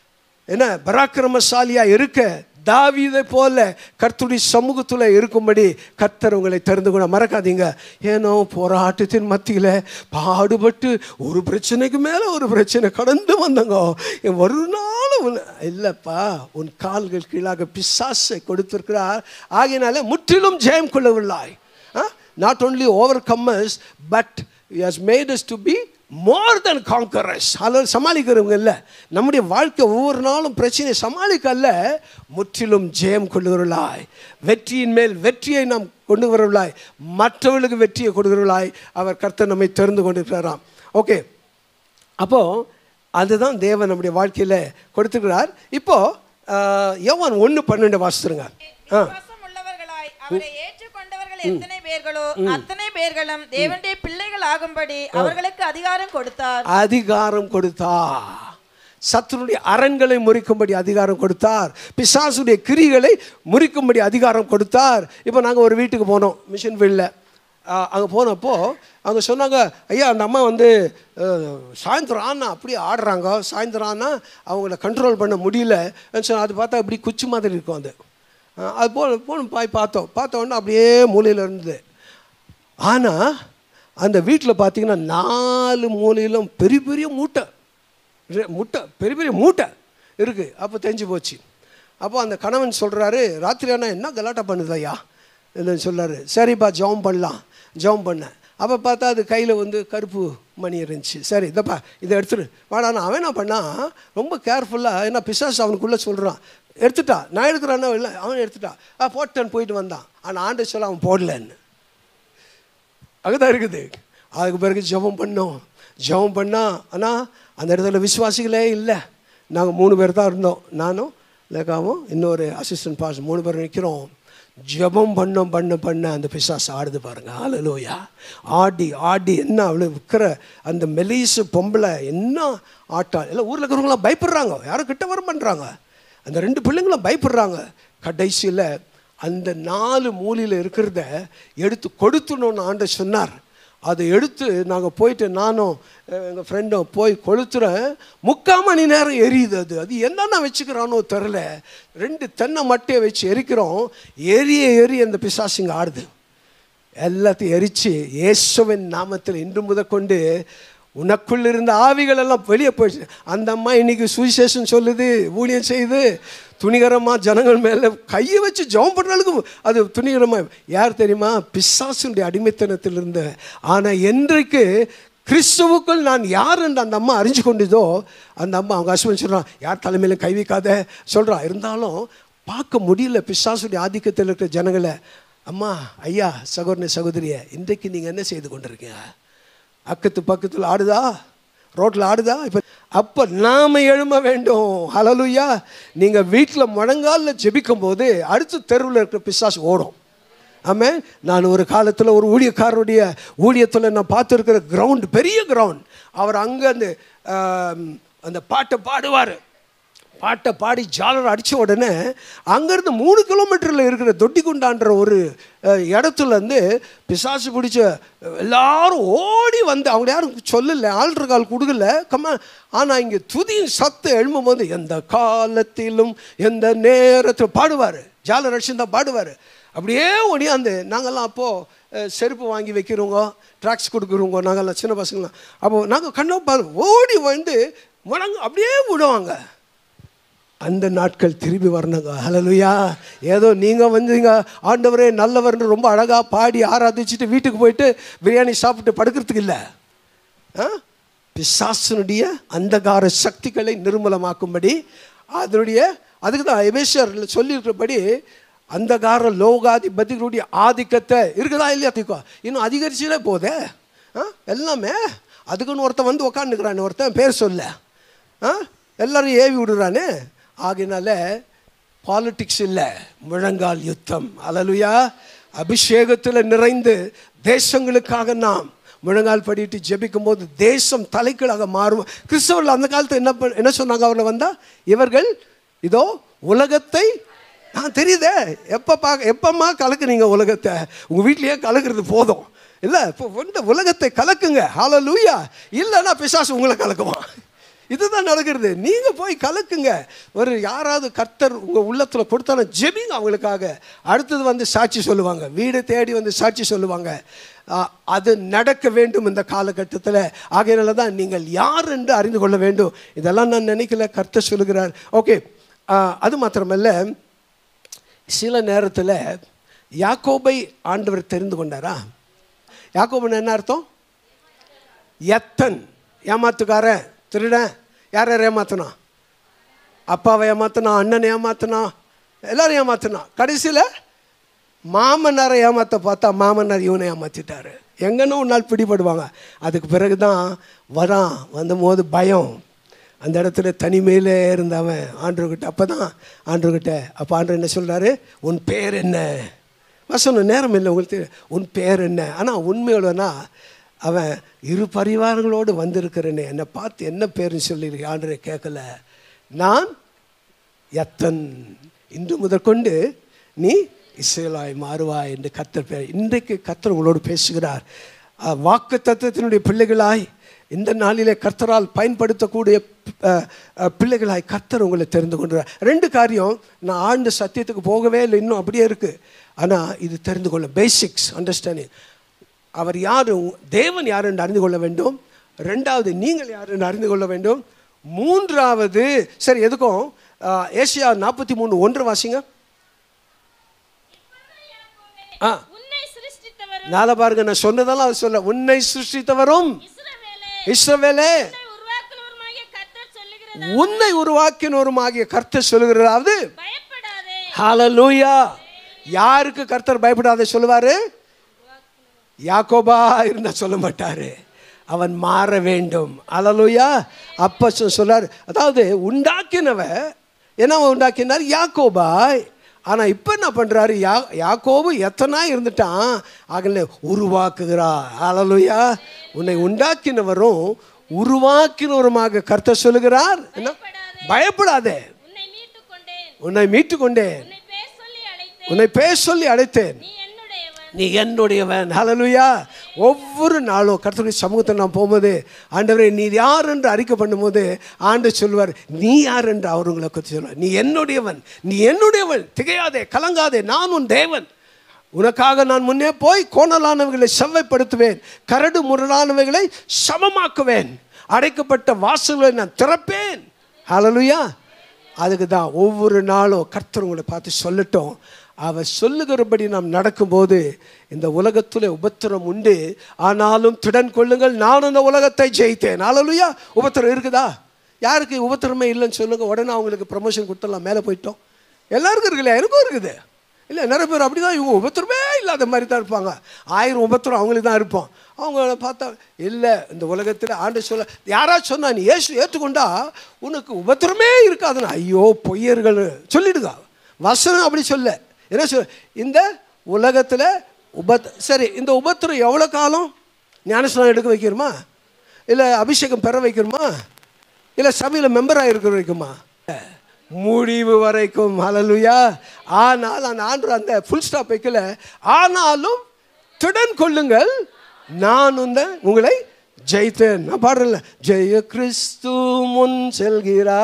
என்ன பராக்கிரமசாலியா இருக்க தாவீதை போல கர்த்தருடைய சமூகத்தில் இருக்கும்படி கர்த்தர் உங்களை தெரிந்து கொள்ள மறக்காதீங்க ஏனோ போராட்டத்தின் மத்தியில் பாடுபட்டு ஒரு பிரச்சனைக்கு மேலே ஒரு பிரச்சனை கடந்து வந்தங்க என் ஒரு நாள் உன் இல்லைப்பா உன் கால்கள் கீழாக பிசாசை கொடுத்திருக்கிறார் ஆகையினால முற்றிலும் ஜெயம் கொள்ளவில்லை not only overcomers but has made us to be more than conquerors அதில் சமாளிக்கிறவங்க இல்லை நம்முடைய வாழ்க்கை ஒவ்வொரு நாளும் பிரச்சனையை சமாளிக்க அல்ல முற்றிலும் ஜெயம் கொள்ளுகிறவர்களாய் வெற்றியின் மேல் வெற்றியை நாம் கொண்டு வரவர்களாய் மற்றவர்களுக்கு வெற்றியை கொடுக்கிறவர்களாய் அவர் கர்த்தர் நம்மை தெரிந்து கொண்டிருக்கிறாராம் ஓகே அப்போது அதுதான் தேவன் நம்முடைய வாழ்க்கையில் கொடுத்துக்கிறார் இப்போது யோவான் ஒன்று பன்னெண்டு வாசித்துருங்க ஆ விசுவாசம் உள்ளவர்களாய் அவரை ஏற்றுக்கொண்டவர்கள் எத்தனை பேர்களோ அத்தனை பேர்களும் தேவனுடைய பிள்ளைகள் ஆகும்படி அவர்களுக்கு அதிகாரம் கொடுத்தார் அதிகாரம் கொடுத்தார் சத்துருடைய அரண்களை முறிக்கும்படி அதிகாரம் கொடுத்தார் பிசாசுடைய கிரிகளை முறிக்கும்படி அதிகாரம் கொடுத்தார் இப்போ நாங்கள் ஒரு வீட்டுக்கு போனோம் மிஷின் ஃபீல்டில் அங்கே போனப்போ அவங்க சொன்னாங்க ஐயா அந்த அம்மா வந்து அஹ், சாயந்தரம் ஆனால் அப்படியே ஆடுறாங்க சாயந்தரம் ஆனால் அவங்கள கண்ட்ரோல் பண்ண முடியல சொன்னா அது பார்த்தா இப்படி குச்சி மாதிரி இருக்கும் அது அஹ், அது போ போன போய் பார்த்தோம் பார்த்த உடனே அப்படியே மூலையில் இருந்தது ஆனால் அந்த வீட்டில் பார்த்தீங்கன்னா நாலு மூலையிலும் பெரிய பெரிய மூட்டை ரெ- முட்டை பெரிய பெரிய மூட்டை இருக்குது அப்போ தெரிஞ்சு போச்சு அப்போ அந்த கணவன் சொல்கிறாரு ராத்திரி ஆனால் என்ன கலாட்டா பண்ணுது ஐயா இல்லைன்னு சொல்றாரு சரிப்பா ஜெபம் பண்ணலாம் ஜெபம் பண்ணேன் அப்போ பார்த்தா அது கையில் வந்து கருப்பு மணி இருந்துச்சு சரி இதப்பா இதை எடுத்துரு வாடா நான் அவன் என்ன பண்ணா ரொம்ப கேர்ஃபுல்லாக ஏன்னா பிசாசு அவனுக்குள்ளே சொல்கிறான் எடுத்துட்டா நான் எடுக்கிறானோ இல்லை அவன் எடுத்துட்டா ஆ போட்டேன்னு போயிட்டு வந்தான் ஆனால் ஆண்டு சொல்ல அவன் போடலன்னு அங்கதான் இருக்குது அதுக்கு பிறகு ஜெபம் பண்ணோம் ஜெபம் பண்ணா ஆனால் அந்த இடத்துல விசுவாசிகளே இல்லை நாங்கள் மூணு பேர் தான் இருந்தோம் நானும் லேக்காவும் இன்னொரு அசிஸ்டன்ட் பாஸ் மூணு பேர் நிற்கிறோம் ஜெபம் பண்ணோம் பண்ண பண்ண அந்த பிசாசு ஆடுது பாருங்க ஆளலோயா ஆடி ஆடி என்ன அவ்வளோ விற்கிற அந்த மெலிசு பொம்பளை என்ன ஆட்டம் எல்லாம் ஊரில் இருக்கிறவங்களாம் பயப்படுறாங்க யாரும் கிட்ட வர பண்ணுறாங்க அந்த ரெண்டு பிள்ளைங்களும் பயப்படுறாங்க கடைசியில் அந்த நாலு மூலையில் இருக்கிறத எடுத்து கொடுத்துணும்னு ஆண்டு சொன்னார் அதை எடுத்து நாங்கள் போயிட்டு நானும் எங்கள் ஃப்ரெண்டும் போய் கொளுத்துறேன் முக்கால் மணி நேரம் எரியுது அது அது என்னென்ன வச்சுக்கிறானோ தெரில ரெண்டு தென்னை மட்டையை வச்சு எரிக்கிறோம் எரிய எரிய அந்த பிசாசுங்க ஆடுது எல்லாத்தையும் எரிச்சு இயேசுவின் நாமத்தில் இன்று முதற்கொண்டு உனக்குள் இருந்த ஆவிகள் எல்லாம் வெளியே போயிடுச்சு அந்த அம்மா இன்னைக்கு சுவிசேஷன் சொல்லுது ஊழியம் செய்யுது துணிகரமாக ஜனங்கள் மேலே கையை வச்சு ஜெபம் பண்ணுறதுக்கு அது துணிகரமாக யார் தெரியுமா பிசாசுடைய அடிமைத்தனத்தில் இருந்த ஆனால் என்றைக்கு கிறிஸ்துவுக்குள் நான் யார் என்று அந்த அம்மா அறிஞ்சு கொண்டதோ அந்த அம்மா அவங்க ஹஸ்பண்ட் சொல்கிறான் யார் தலைமையில கை வைக்காத சொல்கிறா இருந்தாலும் பார்க்க முடியல பிசாசுடைய ஆதிக்கத்தில் இருக்கிற ஜனங்களை அம்மா ஐயா சகோதரனே சகோதரியை இன்றைக்கு நீங்கள் என்ன செய்து கொண்டிருக்கீங்க அக்கத்து பக்கத்தில் ஆடுதா ரோட்டில் ஆடுதா இப்போ அப்போ நாம எழும்ப வேண்டும் ஹலலுயா நீங்கள் வீட்டில் முழங்காலில் ஜெபிக்கும் போது அடுத்த தெருவில் இருக்கிற பிசாசு ஓடும் ஆமே நான் ஒரு காலத்தில் ஒரு ஊழியக்காரருடைய ஊழியத்தில் நான் பார்த்துருக்கிற கிரவுண்ட் பெரிய கிரவுண்ட் அவர் அங்கே அந்த ஆம், அந்த பாட்டை பாடுவார் பாட்டை பாடி ஜாலர் அடித்த உடனே அங்கேருந்து மூணு கிலோமீட்டரில் இருக்கிற தொட்டிக்குண்டான்ற ஒரு அஹ், இடத்துலேருந்து பிசாசு பிடிச்ச எல்லாரும் ஓடி வந்து அவங்க யாரும் சொல்லலை ஆல்ட்ரு கால் கொடுக்கல கம்மா ஆனால் இங்கே துதியின் சத்து எழும்பும் போது எந்த காலத்திலும் எந்த நேரத்தில் பாடுவார் ஜாலர் அடிச்சு தான் பாடுவார் அப்படியே ஓடியாந்து நாங்கள்லாம் அப்போது செருப்பு வாங்கி வைக்கிறவங்க ட்ராக்ஸ் கொடுக்குறவங்க நாங்கள்லாம் சின்ன பசங்களாம் அப்போது நாங்கள் கண்ணை பாரு ஓடி வந்து முழங்க அப்படியே விடுவாங்க அந்த நாட்கள் திரும்பி வரணுங்க ஹலலுயா ஏதோ நீங்கள் வந்தீங்க ஆண்டவரே நல்லவர்னு ரொம்ப அழகாக பாடி ஆராதிச்சுட்டு வீட்டுக்கு போயிட்டு பிரியாணி சாப்பிட்டு படுக்கிறதுக்கு இல்லை ஆ? பிசாசனுடைய அந்தகார சக்திகளை நிர்மூலமாக்கும்படி அதனுடைய அதுக்கு தான் எபேசியரில் சொல்லியிருக்கிறபடி அந்தகார லோகாதிபதிகளுடைய ஆதிக்கத்தை இருக்குதா இல்லையா திக்கோ இன்னும் அதிகரிச்சுலே போதே ஆ எல்லாமே அதுக்குன்னு ஒருத்தன் வந்து உக்காந்துக்கிறான் ஒருத்தன் பேர் சொல்ல ஆ எல்லாரும் ஏவி விடுறானே ஆகினால பாலிட்டிக்ஸ் இல்லை முழங்கால் யுத்தம் அலலுயா அபிஷேகத்தில் நிறைந்து தேசங்களுக்காக நாம் முழங்கால் படிட்டு ஜெபிக்கும் போது தேசம் தலைக்கீழாக மாறும் கிறிஸ்தவர்கள் அந்த காலத்தில் என்ன பண்- என்ன சொன்னாங்க அவர்களை வந்தா இவர்கள் இதோ உலகத்தை ஆ தெரியுதே எப்போ பார்க்க எப்பம்மா கலக்குறீங்க உலகத்தை உங்கள் வீட்லேயே கலக்குறது போதும் இல்லை இப்போ இந்த உலகத்தை கலக்குங்க ஹalleluya இல்லைன்னா பிசாசு உங்களை கலக்குவான் இதுதான் நடக்கிறது நீங்க போய் கலக்குங்க ஒரு யாராவது கர்த்தர் உங்க உள்ளத்துல கொடுத்தாலும் ஜெபிங்க அவங்களுக்காக அடுத்தது வந்து சாட்சி சொல்லுவாங்க வீடு தேடி வந்து சாட்சி சொல்லுவாங்க ஆ, அது நடக்க வேண்டும் இந்த காலகட்டத்தில் ஆகையினால தான் நீங்கள் யார் என்று அறிந்து கொள்ள வேண்டும் இதெல்லாம் நான் நினைக்கல கர்த்தர் சொல்லுகிறார் ஓகே அது மாத்திரமல்ல சில நேரத்தில் யாக்கோபை ஆண்டவர் தெரிந்து கொண்டாரா யாக்கோபன் என்ன அர்த்தம் எத்தன் ஏமாத்துக்காரன் திருடன் யார் யார் ஏமாத்தினான் அப்பாவை ஏமாத்தினான் அண்ணனை ஏமாத்தினான் எல்லாரும் ஏமாத்தினான் கடைசியில் மாமனாரை ஏமாத்த பார்த்தா மாமனார் இவனை ஏமாத்திட்டாரு எங்கன்னா ஒரு நாள் பிடிபடுவாங்க அதுக்கு பிறகு தான் வரான் வந்தபோது பயம் அந்த இடத்துல தனிமையிலே இருந்தவன் ஆண்டவர்கிட்ட அப்போ தான் ஆண்டவர்கிட்ட அப்போ ஆண்டவர் என்ன சொல்கிறாரு உன் பேர் என்ன வசனம் நேரம் இல்லை உங்களுக்கு தெரியும். உன் பேர் என்ன ஆனால் உண்மையோடனா அவன் இரு பரிவாரங்களோடு வந்திருக்கிறேனே என்னை பார்த்து என்ன பேருன்னு சொல்லி ஆண்டரை கேட்கல நான் எத்தன் இன்று முதற்கொண்டு நீ இஸ்ரேலாய் மாறுவாய் என்று கத்தர் பேர் இன்றைக்கு கத்தர் உங்களோடு பேசுகிறார் வாக்கு தத்துவத்தினுடைய பிள்ளைகளாய் இந்த நாளிலே கர்த்தரால் பயன்படுத்தக்கூடிய அஹ், அஹ், பிள்ளைகளாய் கர்த்தர் உங்களை தெரிந்து கொண்டார் ரெண்டு காரியம் நான் ஆழ்ந்த சத்தியத்துக்கு போகவே இல்லை இன்னும் அப்படியே இருக்கு ஆனால் இது தெரிந்து கொள்ள பேசிக்ஸ் அண்டர்ஸ்டாண்டிங் அவர் யார் தேவன் யார் என்று அறிந்து கொள்ள வேண்டும் ரெண்டாவது நீங்கள் யார் என்று அறிந்து கொள்ள வேண்டும் மூன்றாவது சரி எதுக்கும் ஆஹ், ஏசியா நாற்பத்தி மூணு ஒன்று வாசிங்க ஆ உன்னை சிருஷ்டித்தவரும் நாளை பாருங்க நான் சொன்னதெல்லாம் அவர் சொல்ல உன்னை சிருஷ்டித்தவரும் இஸ்ரவேலே இஸ்ரவேலே உன்னை உருவாக்குனவருமாகிய கர்த்தர் சொல்லுகிறது உன்னை உருவாக்கினோருமாகிய கர்த்தர் சொல்லுகிறாவது பயப்படாதே ஹalleluya யாருக்கு கர்த்தர் பயப்படாத சொல்லுவாரு யாக்கோபா இருந்தா சொல்ல மாட்டாரு அவன் மாற வேண்டும் ஹalleluya அப்ப சொ- சொல்றாரு அதாவது உண்டாக்கினவ என்ன அவன் உண்டாக்கினார் யாக்கோபாய் ஆனா இப்ப என்ன பண்றாரு யா யாக்கோபு எத்தனா இருந்துட்டான் ஆகல உருவாக்குகிறா ஹalleluya உன்னை உண்டாக்கினவரும் உருவாக்கினவருமாக கர்த்தர் சொல்லுகிறார் என்ன பயப்படாதே உன்னை மீட்டுக் கொண்டேன் உன்னை மீட்டு கொண்டேன் உன்னை பேர் சொல்லி அழைத்தேன் உன்னை பேர் சொல்லி அழைத்தேன் நீ என்னுடையவன் நீ என்னுடையவன் ஹalleluya ஒவ்வொரு நாளும் கர்த்தருடைய சமூகத்தை நான் போகும்போது ஆண்டவரே நீ யார் என்று அறிக்கை பண்ணும்போது ஆண்டு சொல்வார் நீ யார் என்று அவர் உங்களை குறித்து சொல்வார் நீ என்னுடையவன் நீ என்னுடையவன் திகையாதே கலங்காதே நான் உன் தேவன் உனக்காக நான் முன்னே போய் கோணலானவைகளை செவ்வைப்படுத்துவேன் கரடு முரடானவைகளை சமமாக்குவேன் அடைக்கப்பட்ட வாசல்களை நான் திறப்பேன் ஹalleluya அதுக்கு தான் ஒவ்வொரு நாளும் கர்த்தர் உங்களை பார்த்து சொல்லட்டும் அவர் சொல்லுகிறபடி நாம் நடக்கும்போது இந்த உலகத்தில் உபத்திரம் உண்டு ஆனாலும் திடன் கொள்ளுங்கள் நான் இந்த உலகத்தை ஜெயித்தேன் ஹalleluya உபத்திரம் இருக்குதா யாருக்கு உபத்திரமே இல்லைன்னு சொல்லுங்க உடனே அவங்களுக்கு ப்ரமோஷன் கொடுத்துடலாம் மேலே போயிட்டோம் எல்லாருக்கும் இருக்குல்ல எனக்கும் இருக்குது இல்லை நிறைய பேர் அப்படி தான் இவங்க உபத்திரமே இல்லாத மாதிரி தான் இருப்பாங்க ஆயிரம் உபத்திரம் அவங்களுக்கு தான் இருப்போம் அவங்கள பார்த்தா இல்லை இந்த உலகத்தில் ஆண்டு சொல்ல யாராச்சும் சொன்னா நீ ஏசு ஏற்றுக்கொண்டா உனக்கு உபத்திரமே இருக்காதுன்னு ஐயோ பொய்யர்கள் சொல்லிடுங்க வசனம் அப்படி சொல்ல என்ன சொல் இந்த உலகத்தில் உபத் சரி இந்த உபத்திரம் எவ்வளோ காலம் ஞானஸ்நானம் எடுக்க வைக்கிறோமா இல்லை அபிஷேகம் பெற வைக்கிறோமா இல்லை சபையில் மெம்பராக இருக்கிற வரைக்குமா முடிவு வரைக்கும் ஹalleluya ஆனால் அந்த ஆண்டு அந்த ஃபுல் ஸ்டாப் வைக்கல ஆனாலும் திடன் கொள்ளுங்கள் நான் உந்த உங்களை ஜெயித்தேன் நான் பாடுறேன்ல ஜெய கிறிஸ்து முன் செல்கிறா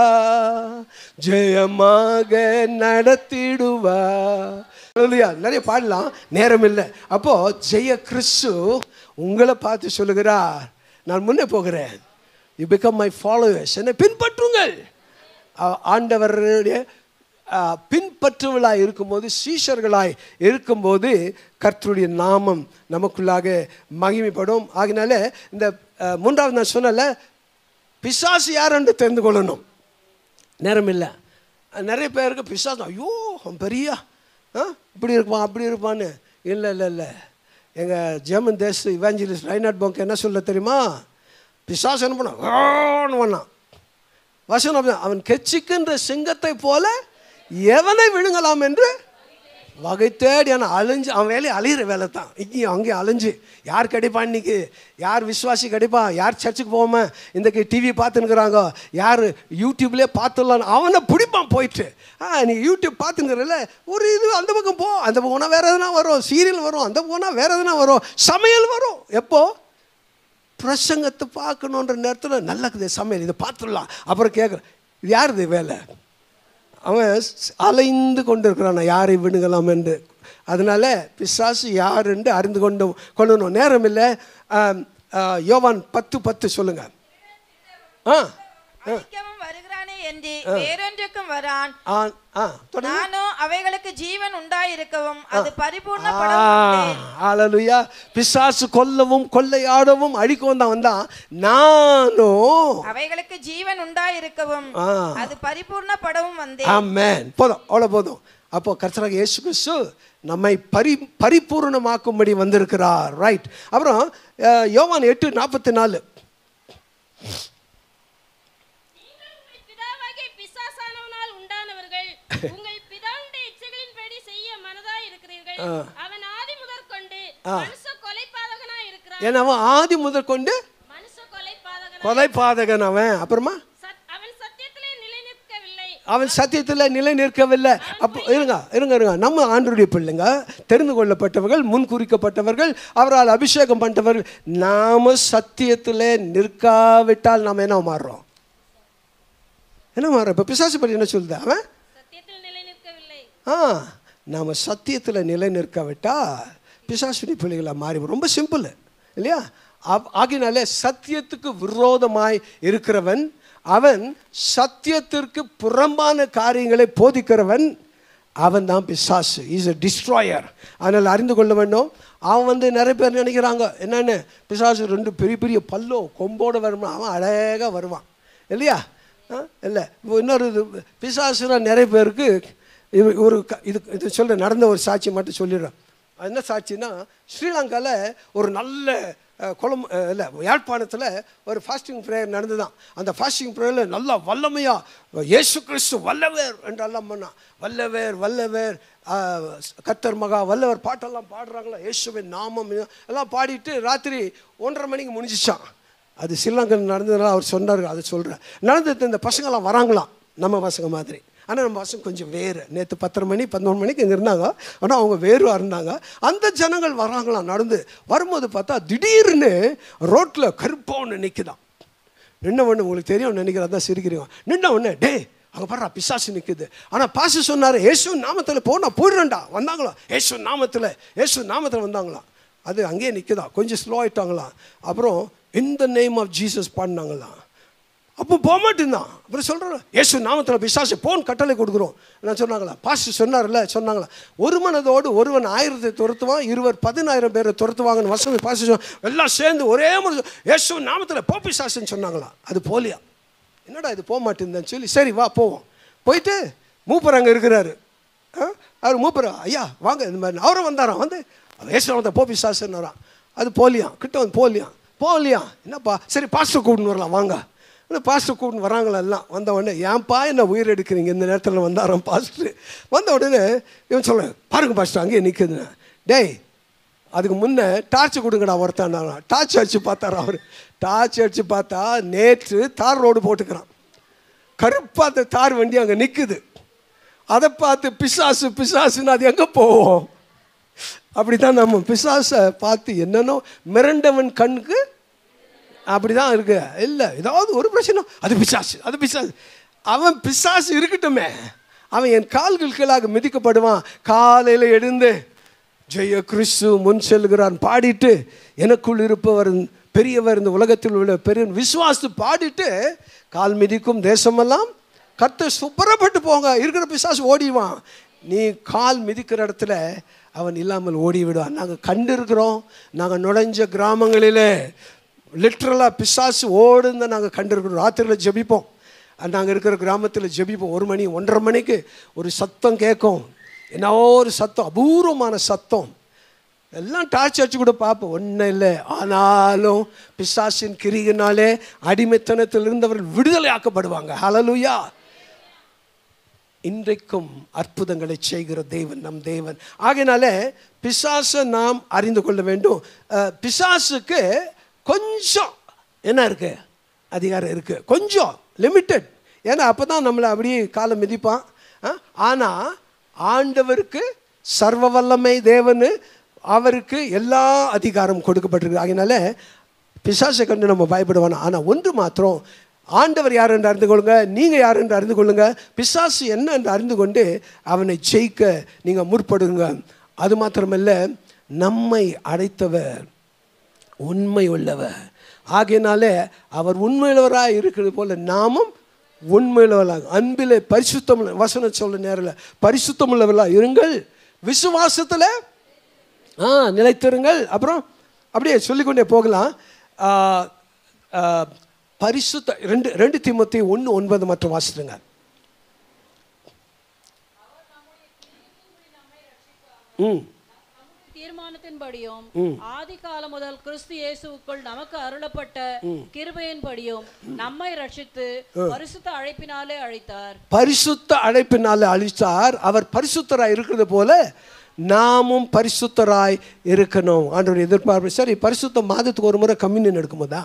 ஜெயமாக நடத்திடுவா ஹalleluya நிறைய பாடலாம் நேரம் இல்லை அப்போ ஜெய கிறிஸ்து உங்களை பார்த்து சொல்லுகிறார் நான் முன்னே போகிறேன் யூ பிகம் மை ஃபாலோவர்ஸ் என்னை பின்பற்றுங்கள் ஆ- ஆண்டவருடைய ஆ, பின்பற்றுவளாய் இருக்கும்போது சீஷர்களாய் இருக்கும்போது கர்த்தருடைய நாமம் நமக்குள்ளாக மகிமைப்படும் ஆகினால இந்த ஆ, மூன்றாவது நான் சொன்னல பிசாசு யார் என்று தெரிந்து கொள்ளணும் நேரம் இல்லை நிறைய பேருக்கு பிசாசு ஐயோ அவன் பெரிய ஆ இப்படி இருப்பான் அப்படி இருப்பான்னு இல்லை இல்லை இல்லை எங்கள் ஜெர்மன் தேச இவாஞ்சலிஸ்ட் ரைனாட் போங்க என்ன சொல்ல தெரியுமா பிசாசு என்ன பண்ணான் "ஆன்னு பண்ணான் வசனம் அப்படிதான். அவன் கெச்சிக்கின்ற சிங்கத்தை போல எவனை விழுங்கலாம் என்று வகை தேடி ஆனால் அலைஞ்சு அவன் வேலையை அழியிற வேலை தான் இங்கேயும் அங்கேயும் அலைஞ்சு யார் கிடைப்பான் இன்னைக்கு யார் விசுவாசி கிடைப்பான் யார் சர்ச்சுக்கு போகாம இன்றைக்கு டிவி பார்த்துன்னுக்குறாங்க யார் யூடியூப்லேயே பார்த்துடலாம் அவனை பிடிப்பான் போயிட்டு ஆ நீ யூடியூப் பார்த்துங்கிறல ஒரு இது அந்த பக்கம் போ அந்த பக்கம் போனால் வேறு எதுனா வரும் சீரியல் வரும் அந்த போனால் வேறு எதுனா வரும் சமையல் வரும் எப்போ பிரசங்கத்தை பார்க்கணுன்ற நேரத்தில் நல்லக்குது சமையல் இதை பார்த்துடலாம் அப்புறம் கேட்குறேன் இது யாருது வேலை அவன் ஸ்- அலைந்து கொண்டிருக்கிறான் யாரை விடுங்கலாம் என்று அதனால பிசாசு யார் என்று அறிந்து கொண்டு கொள்ளணும் நேரம் இல்லை ஆம், ஆ, யோவான் பத்து பத்து சொல்லுங்க ஆ அழிக்கவும் வருகிறானே என்று வேறொன்றுக்கும் வரான் ஆ ஆ தொடர்ந்து நானும் அவைகளுக்கு ஜீவன் உண்டாயிருக்கவும் அது ஆ, பரிபூர்ணப்படவும் ஹalleluya. பிசாசு கொல்லவும் கொள்ளையாடவும் அழிக்கவும் தான் வந்தான் நானும் அவைகளுக்கு ஜீவன் உண்டாயிருக்கவும் ஆ. அது பரிபூர்ணப்படவும் வந்தேன் ஆமென் போதும் அவ்வளோ போதும் அப்போ கர்த்தராக இயேசு கிறிஸ்து நம்மை பரி பரிபூர்ணமாக்கும்படி வந்திருக்கிறார் ரைட் அப்புறம் அஹ், யோவான் எட்டு நாற்பத்தி நாலு நீங்கள் உங்கள் பிதாவாகிய பிசாசானவனால் உண்டானவர்கள் உங்கள் பிதாவுடைய இச்சைகளின்படி செய்ய மனதாய் இருக்கிறீர்கள் அவன் ஆதி முதற்கொண்டு மனுஷ கொலைபாதகனாய் இருக்கிறான் ஏன்னா அவன் ஆதி முதல் கொண்டு மனுஷ கொலைபாதகனாய் கொலைபாதகன் அவன் அப்புறமா சத்- அவன் சத்தியத்திலே நிலை நிற்கவில்லை அவன் சத்தியத்தில் நிலை நிற்கவில்லை அப்போ இருங்க இருங்க இருங்க நம்ம ஆண்டருடைய பிள்ளைங்க தெரிந்து கொள்ளப்பட்டவர்கள் முன் குறிக்கப்பட்டவர்கள் அவரால் அபிஷேகம் பண்ணவர்கள் நாம சத்தியத்தில் நிற்காவிட்டால் நாம் என்ன மாறுறோம் என்ன மாறுறோம் இப்போ பிசாசு பற்றி என்ன சொல்லுது அவன் சத்தியத்தில் நிலை நிற்கவில்லை ஆ நாம் சத்தியத்தில் நிலை நிற்காவிட்டால் பிசாசுனி பிள்ளைகளாக மாறி ரொம்ப சிம்பிள் இல்லையா ஆப்- ஆகினாலே சத்தியத்துக்கு விரோதமாய் இருக்கிறவன் அவன் சத்தியத்திற்கு புறம்பான காரியங்களை போதிக்கிறவன் அவன் தான் பிசாசு இஸ் a டிஸ்ட்ராயர் அதனால் அறிந்து கொள்ள வேண்டும் அவன் வந்து நிறைய பேர் நினைக்கிறாங்க என்னென்னு பிசாசு ரெண்டு பெரிய பெரிய பல்லோ கொம்போட வருமா அவன் அழகாக வருவான் இல்லையா ஆ? இல்லை இப்போ இன்னொரு இது பிசாசுனா நிறைய பேருக்கு இது ஒரு க- இது இது சொல்ற நடந்த ஒரு சாட்சி மட்டும் சொல்லிடுறேன் அது என்ன சாட்சின்னா ஸ்ரீலங்காவில் ஒரு நல்ல அஹ், குளம் அஹ், இல்லை யாழ்ப்பாணத்தில் ஒரு ஃபாஸ்டிங் ப்ரேயர் நடந்து தான் அந்த ஃபாஸ்டிங் ப்ரேயரில் நல்லா வல்லமையாக இயேசு கிறிஸ்து வல்லவேர் என்றெல்லாம் பண்ணான் வல்லவேர் வல்லவேர் அஹ், கர்த்தர் மகா வல்லவர் பாட்டெல்லாம் பாடுறாங்களா இயேசுவின் நாமம் எல்லாம் பாடிட்டு ராத்திரி ஒன்றரை மணிக்கு முடிஞ்சிச்சான் அது ஸ்ரீலங்கன் நடந்ததுனால அவர் சொன்னார் அதை சொல்கிறேன் நடந்தது இந்த பசங்களாம் வராங்களாம் நம்ம பசங்க மாதிரி ஆனால் நம்ம பசங்க கொஞ்சம் வேறு நேற்று பத்தரை மணி பதினொன்று மணிக்கு இங்கே இருந்தாங்க ஆனால் அவங்க வேறுவாக இருந்தாங்க அந்த ஜனங்கள் வராங்களாம் நடந்து வரும்போது பார்த்தா திடீர்னு ரோட்டில் கருப்பா ஒன்று நிற்குதான் நின்ன ஒன்று உங்களுக்கு தெரியும் நினைக்கிறதா சிரிக்கிறீங்க நின்ன உடனே டே அங்கே பாடுறா பிசாசு நிற்குது ஆனால் பாசு சொன்னார் ஏசு நாமத்தில் போ நான் போயிடுறேன்டா வந்தாங்களா ஏசு நாமத்தில் ஏசு நாமத்தில் வந்தாங்களாம் அது அங்கேயே நிற்குதா கொஞ்சம் ஸ்லோ ஆயிட்டாங்களாம் அப்புறம் இந்த நேம் ஆஃப் ஜீசஸ் பாடினாங்களாம் அப்போ போக மாட்டேந்தான் அப்புறம் சொல்கிறோம் ஏசு நாமத்தில் பிசாசு போன் கட்டளை கொடுக்குறோம் நான் சொன்னாங்களா பாஸ்ட் சொன்னார்ல சொன்னாங்களா ஒரு மனதோடு ஒருவன் ஆயிரத்தை துரத்துவான் இருவர் பதினாயிரம் பேரை துரத்துவாங்கன்னு வசதி பாஸ்ட் சொன்ன எல்லாம் சேர்ந்து ஒரே முறை ஏசு நாமத்தில் போ பிசாசுன்னு சொன்னாங்களா அது போலியா என்னடா இது போக மாட்டேங்குதுன்னு சொல்லி சரி வா போவோம் போயிட்டு மூப்பர் அங்கே இருக்கிறாரு ஆ? அவர் மூப்பர் ஐயா வாங்க இந்த மாதிரி அவரும் வந்தாராம் வந்து ஏசு நாமத்தை போ பிசாசுன்னாராம் அது போலியாம் கிட்ட வந்து போலியாம் போலியா என்னப்பா சரி பாஸ்டர் கூட்டின்னு வரலாம் வாங்க இந்த பாஸ்டர் கூட்டின்னு வராங்களா எல்லாம் வந்த உடனே ஏன்பா என்ன உயிர் எடுக்கிறீங்க இந்த நேரத்தில் வந்தாராம் பாஸ்டர் வந்த உடனே இவன் சொல்ல பாருங்க பாஸ்டர் அங்கேயே நிற்குதுன்னு டேய் அதுக்கு முன்னே டார்ச் கொடுங்கடா ஒருத்தான் டார்ச் அடிச்சு பார்த்தாரு அவர் டார்ச் அடிச்சு பார்த்தா நேற்று தார் ரோடு போட்டுக்கிறான் கருப்பா அந்த தார் வண்டி அங்கே நிற்குது அதை பார்த்து பிசாசு பிசாசுன்னு அது எங்கே போவோம் அப்படிதான் நம்ம பிசாசை பார்த்து என்னன்னோ மிரண்டவன் கண்ணுக்கு அப்படிதான் இருக்கு இல்லை ஏதாவது ஒரு பிரச்சனை அது பிசாசு அது பிசாசு அவன் பிசாசு இருக்கட்டுமே அவன் என் கால்கள் கீழாக மிதிக்கப்படுவான் காலையில் எழுந்து ஜெய கிறிஸ்து முன் செல்கிறான் பாடிட்டு எனக்குள் இருப்பவர் பெரியவர் இந்த உலகத்தில் உள்ள பெரிய விசுவாசத்து பாடிட்டு கால் மிதிக்கும் தேசமெல்லாம் கர்த்தர் சுப்பரப்பட்டு போங்க இருக்கிற பிசாசு ஓடிவான் நீ கால் மிதிக்கிற இடத்துல அவன் இல்லாமல் ஓடி விடுவான் நாங்கள் கண்டிருக்கிறோம் நாங்கள் நுழைஞ்ச கிராமங்களிலே லிட்ரலாக பிசாசு ஓடுன்னு நாங்கள் கண்டிருக்கிறோம் ராத்திரியில் ஜெபிப்போம் நாங்கள் இருக்கிற கிராமத்தில் ஜெபிப்போம் ஒரு மணி ஒன்றரை மணிக்கு ஒரு சத்தம் கேட்கும் என்ன ஒரு சத்தம் அபூர்வமான சத்தம் எல்லாம் டார்ச் அடிச்சு கூட பார்ப்போம் ஒன்றும் இல்லை ஆனாலும் பிசாசின் கிரியினாலே அடிமைத்தனத்தில் இருந்தவர்கள் விடுதலை ஆக்கப்படுவாங்க ஹalleluya இன்றைக்கும் அற்புதங்களை செய்கிற தேவன் நம் தேவன் ஆகையினால பிசாசை நாம் அறிந்து கொள்ள வேண்டும் அஹ், பிசாசுக்கு கொஞ்சம் என்ன இருக்கு அதிகாரம் இருக்கு கொஞ்சம் லிமிட்டட் ஏன்னா அப்போ தான் நம்மளை அப்படியே காலை மிதிப்பான் அஹ், ஆனா ஆண்டவருக்கு சர்வ வல்லமை தேவனு அவருக்கு எல்லா அதிகாரம் கொடுக்கப்பட்டிருக்கு அதனால பிசாசை கண்டு நம்ம பயப்படுவானா ஆனால் ஒன்று மாத்திரம் ஆண்டவர் யார் என்று அறிந்து கொள்ளுங்க நீங்கள் யார் என்று அறிந்து கொள்ளுங்க பிசாசு என்ன என்று அறிந்து கொண்டு அவனை ஜெயிக்க நீங்கள் முற்படுங்க அது மாத்திரமல்ல நம்மை அடைத்தவர் உண்மை உள்ளவர் ஆகையினாலே அவர் உண்மையுள்ளவராக இருக்கிறது போல நாமும் உண்மையுள்ளவர்களாக அன்பிலே பரிசுத்தம் உள்ள- வசனம் சொல்ல நேரில் பரிசுத்தம் உள்ளவர்களாக இருங்கள் விசுவாசத்தில் ஆ நிலைத்திருங்கள் அப்புறம் அப்படியே சொல்லிக்கொண்டே போகலாம் ஆ, ஆ, பரிசுத்த ரெண்டு ரெண்டு திமுத்தி ஒன்று ஒன்பது மற்றும் வாசிடுங்க ம் தீர்மானத்தின்படியும் ஆதி காலம் முதல் கிறிஸ்து இயேசுவுக்குள் நமக்கு அருளப்பட்ட கிருபையின்படியும் நம்மை ரட்சித்து பரிசுத்த அழைப்பினாலே அழைத்தார் பரிசுத்த அழைப்பினால அழித்தார் அவர் பரிசுத்தராய் இருக்கிறது போல நாமும் பரிசுத்தராய் இருக்கணும் ஆண்டவர் எதிர்பார்ப்பு சரி பரிசுத்த மாதத்துக்கு ஒரு முறை கம்யூனியன் எடுக்கும்போதா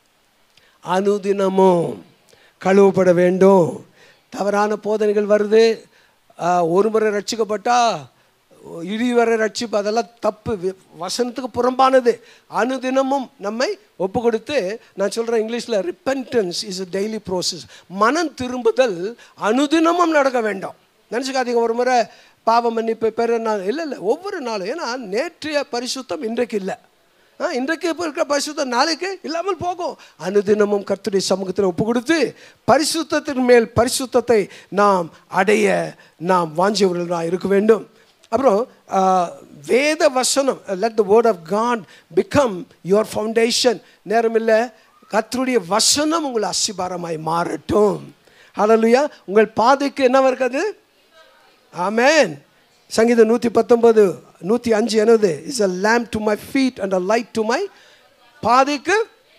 அனுதினமும் கழுவப்பட வேண்டும் தவறான போதனைகள் வருது ஆ, ஒரு முறை ரட்சிக்கப்பட்டா இடி வரை ரட்சிப்பு அதெல்லாம் தப்பு வி- வசனத்துக்கு புறம்பானது அனுதினமும் நம்மை ஒப்பு கொடுத்து நான் சொல்கிறேன் இங்கிலீஷில் repentance is a daily process மனம் திரும்புதல் அனுதினமும் நடக்க வேண்டும் நினச்சிக்காதீங்க ஒரு முறை பாவம் மன்னிப்பு பெற நாள் இல்லை இல்லை ஒவ்வொரு நாளும் ஏன்னா நேற்றைய பரிசுத்தம் இன்றைக்கு இல்லை ஆ, இன்றைக்கு இப்போ இருக்கிற பரிசுத்தம் நாளைக்கு இல்லாமல் போகும் அனுதினமும் கர்த்தருடைய சமூகத்தில் ஒப்பு கொடுத்து பரிசுத்தத்தின் மேல் பரிசுத்தத்தை நாம் அடைய நாம் வாஞ்சியவர்களாக இருக்க வேண்டும் அப்புறம் ஆ, வேத வசனம் let the word of God become your foundation நேரமில்லை கர்த்தருடைய வசனம் உங்கள் அசிபாரமாய் மாறட்டும் ஹalleluya உங்கள் பாதைக்கு என்ன இருக்குது ஆமென் சங்கீதம் நூற்றி பத்தொன்பது நூற்றி அஞ்சு என்னது is a lamp to my feet and a light to my பாதைக்கு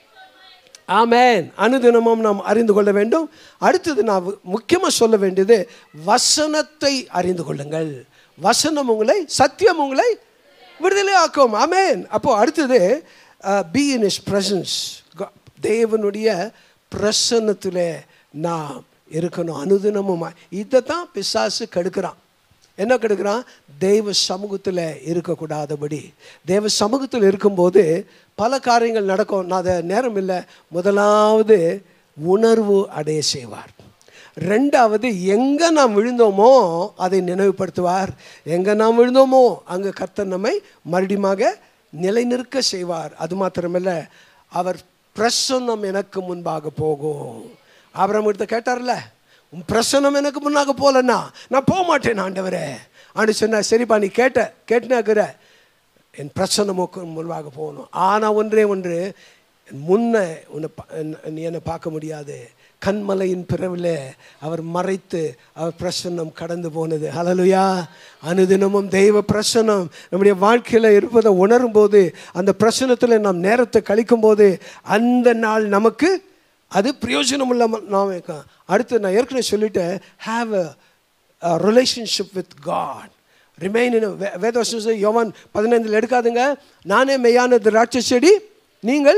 ஆமென் அனுதினமும் நாம் அறிந்து கொள்ள வேண்டும் அடுத்தது நான் முக்கியமாக சொல்ல வேண்டியது வசனத்தை அறிந்து கொள்ளுங்கள் வசனம் உங்களை சத்தியம் உங்களை விடுதலை ஆக்கும் ஆமென் அப்போ அடுத்தது பி இன் இஸ் பிரசன்ஸ் தேவனுடைய பிரசன்னத்தில் நாம் இருக்கணும் அனுதினமும் இதை தான் பிசாசு கெடுக்கிறான் என்ன கெடுக்கிறான் தெய்வ சமூகத்தில் இருக்கக்கூடாதபடி தெய்வ சமூகத்தில் இருக்கும்போது பல காரியங்கள் நடக்கும் நான் அதை நேரம் இல்லை முதலாவது உணர்வு அடைய செய்வார் ரெண்டாவது எங்கே நாம் விழுந்தோமோ அதை நினைவுபடுத்துவார் எங்கே நாம் விழுந்தோமோ அங்கே கர்த்தர் நம்மை மறுபடியுமாக நிலைநிற்க செய்வார் அது மாத்திரமல்ல அவர் பிரசன்னம் எனக்கு முன்பாக போகும் ஆபிரகாம் கிட்ட கேட்டார்ல உன் பிரசன்னம் எனக்கு முன்னாக போகலன்னா நான் போக மாட்டேன் ஆண்டவரே ஆண்டு சொன்னா சரிப்பா நீ கேட்ட கேட்டுனாக்குற என் பிரசன்னமுக்கு முன்பாக போகணும் ஆனால் ஒன்றே ஒன்று முன்ன உன்னை பா- நீ என்னை பார்க்க முடியாது கண்மலையின் பிறவில் அவர் மறைத்து அவர் பிரசன்னம் கடந்து போனது ஹalleluya அனுதினமும் தெய்வ பிரசன்னம் நம்முடைய வாழ்க்கையில் இருப்பதை உணரும் போது அந்த பிரசன்னத்தில் நாம் நேரத்தை கழிக்கும் போது அந்த நாள் நமக்கு அது பிரயோஜனம் இல்லாமல் நாம் இருக்கோம் அடுத்து நான் ஏற்கனவே சொல்லிட்டேன் have a relationship with God remain in வேதவசம் யோவான் பதினைந்தில் எடுக்காதுங்க நானே மெய்யான திராட்சை செடி நீங்கள்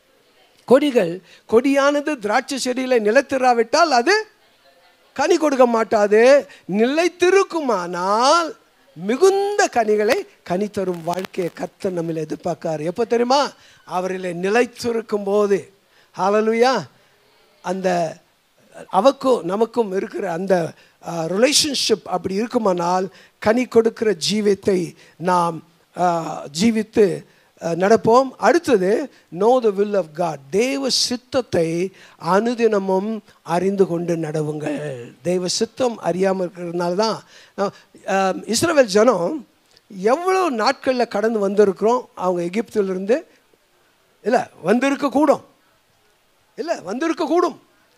கொடிகள் கொடியானது திராட்சை செடியில் நிலைத்திராவிட்டால் அது கனி கொடுக்க மாட்டாது நிலைத்திருக்குமானால் மிகுந்த கனிகளை கனி தரும் வாழ்க்கையை கர்த்தர் நம்மில் எதிர்பார்க்கார் எப்போ தெரியுமா அவரில் நிலைத்திருக்கும் போது ஹalleluya அந்த அவக்கும் நமக்கும் இருக்கிற அந்த ரிலேஷன்ஷிப் அப்படி இருக்குமானால் கனி கொடுக்கிற ஜீவித்தை நாம் ஆஹ், ஜீவித்து அஹ், நடப்போம் அடுத்தது know the will of God தேவ சித்தத்தை அனுதினமும் அறிந்து கொண்டு நடவுங்கள் தெய்வ சித்தம் அறியாமல் இருக்கிறதுனால தான் அஹ், இஸ்ரவேல் ஜனம் எவ்வளோ நாட்களில் கடந்து வந்திருக்கிறோம் அவங்க எகிப்திலிருந்து இல்லை வந்திருக்க கூடும் இல்லை வந்திருக்க கூடும்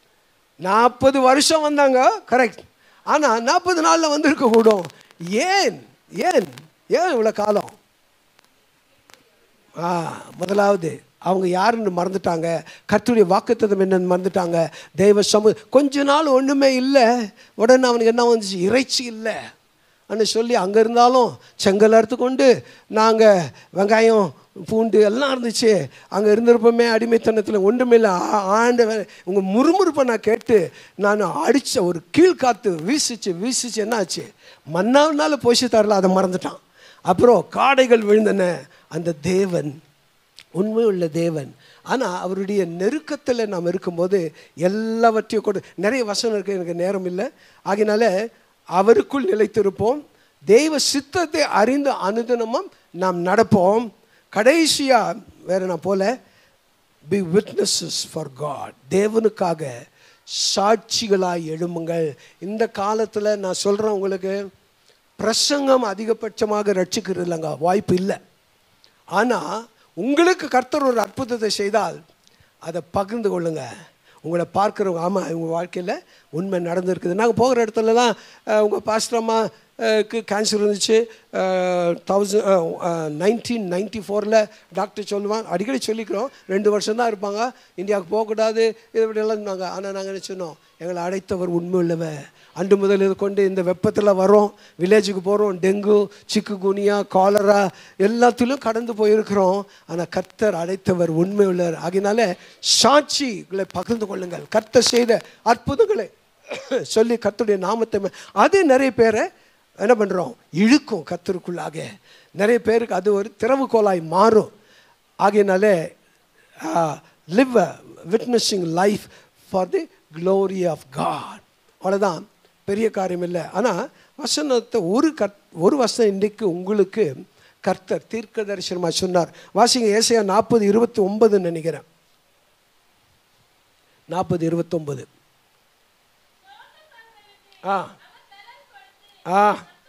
நாற்பது வருஷம் வந்தாங்க கரெக்ட் ஆனால் நாற்பது நாளில் வந்திருக்க கூடும் ஏன் ஏன் ஏன் இவ்வளோ காலம் ஆ முதலாவது அவங்க யாருன்னு மறந்துட்டாங்க கர்த்தருடைய வாக்குத்தத்தம் என்னன்னு மறந்துட்டாங்க தெய்வ சமு கொஞ்ச நாள் ஒன்றுமே இல்லை உடனே அவனுக்கு என்ன வந்துச்சு இறைச்சி இல்லை அன்னு சொல்லி அங்கே இருந்தாலும் செங்கல் அறுத்து கொண்டு நாங்கள் வெங்காயம் பூண்டு எல்லாம் இருந்துச்சு அங்கே இருந்திருப்போமே அடிமைத்தனத்தில் ஒன்றுமே இல்லை ஆண்ட உங்கள் முறுமுறுப்பை நான் கேட்டு நான் அடித்த ஒரு கீழ்காத்து வீசிச்சு வீசிச்சு என்னாச்சு மன்னாவினால போஷி தரல அதை மறந்துட்டான் அப்புறம் காடைகள் விழுந்தன அந்த தேவன் உண்மை உள்ள தேவன் ஆனால் அவருடைய நெருக்கத்தில் நாம் இருக்கும்போது எல்லாவற்றையும் கொண்டு நிறைய வசனம் இருக்கு எனக்கு நேரம் இல்லை ஆகினால அவருக்குள் நிலைத்திருப்போம் தெய்வ சித்தத்தை அறிந்து அனுதினமும் நாம் நடப்போம் கடைசியாக வேற நான் போல பி விட்னஸஸ் ஃபார் காட் தேவனுக்காக சாட்சிகளாய் எழும்புங்கள் இந்த காலத்தில் நான் சொல்கிறேன் உங்களுக்கு பிரசங்கம் அதிகபட்சமாக ரட்சிக்கிறது இல்லைங்க வாய்ப்பு இல்லை ஆனால் உங்களுக்கு கர்த்தர் ஒரு அற்புதத்தை செய்தால் அதை பகிர்ந்து கொள்ளுங்க உங்களை பார்க்குறவங்க ஆமாம் இவங்க வாழ்க்கையில் உண்மை நடந்திருக்குது நாங்கள் போகிற இடத்துலலாம் உங்கள் பாஸ்டரம்மா க்கு கேன்சர் இருந்துச்சு தௌசண்ட் நைன்டீன் நைன்டி ஃபோரில் டாக்டர் சொல்லுவாங்க அடிக்கடி சொல்லிக்கிறோம் ரெண்டு வருஷம் தான் இருப்பாங்க இந்தியாவுக்கு போகக்கூடாது இது இப்படியெல்லாம் நாங்கள் ஆனால் நாங்கள் என்ன சொன்னோம் எங்களை அழைத்தவர் உண்மை உள்ளவர் அன்று முதல் இது கொண்டு இந்த வெப்பத்தில் வரோம் வில்லேஜுக்கு போகிறோம் டெங்கு சிக்கு குனியா காலரா எல்லாத்திலும் கடந்து போயிருக்கிறோம் ஆனால் கர்த்தர் அழைத்தவர் உண்மை உள்ளவர் ஆகினால சாட்சிகளை பகிர்ந்து கொள்ளுங்கள் கர்த்தர் செய்த அற்புதங்களை சொல்லி கர்த்தருடைய நாமத்தை மே- அது நிறைய பேரை என்ன பண்ணுறோம் இழுக்கும் கர்த்தருக்குள்ளாக நிறைய பேருக்கு அது ஒரு திறவுகோலாய் மாறும் ஆகையினாலே live a witnessing life for the glory of God அவ்வளோதான் பெரிய காரியம் இல்லை ஆனால் வசனத்தை ஒரு கத் ஒரு வசனம் இன்றைக்கு உங்களுக்கு கர்த்தர் தீர்க்க தரிசனமாக சொன்னார் வாசிங்க ஏசையா நாற்பது இருபத்தி ஒன்பதுன்னு நினைக்கிறேன் நாற்பது இருபத்தொம்பது ஆ ஆ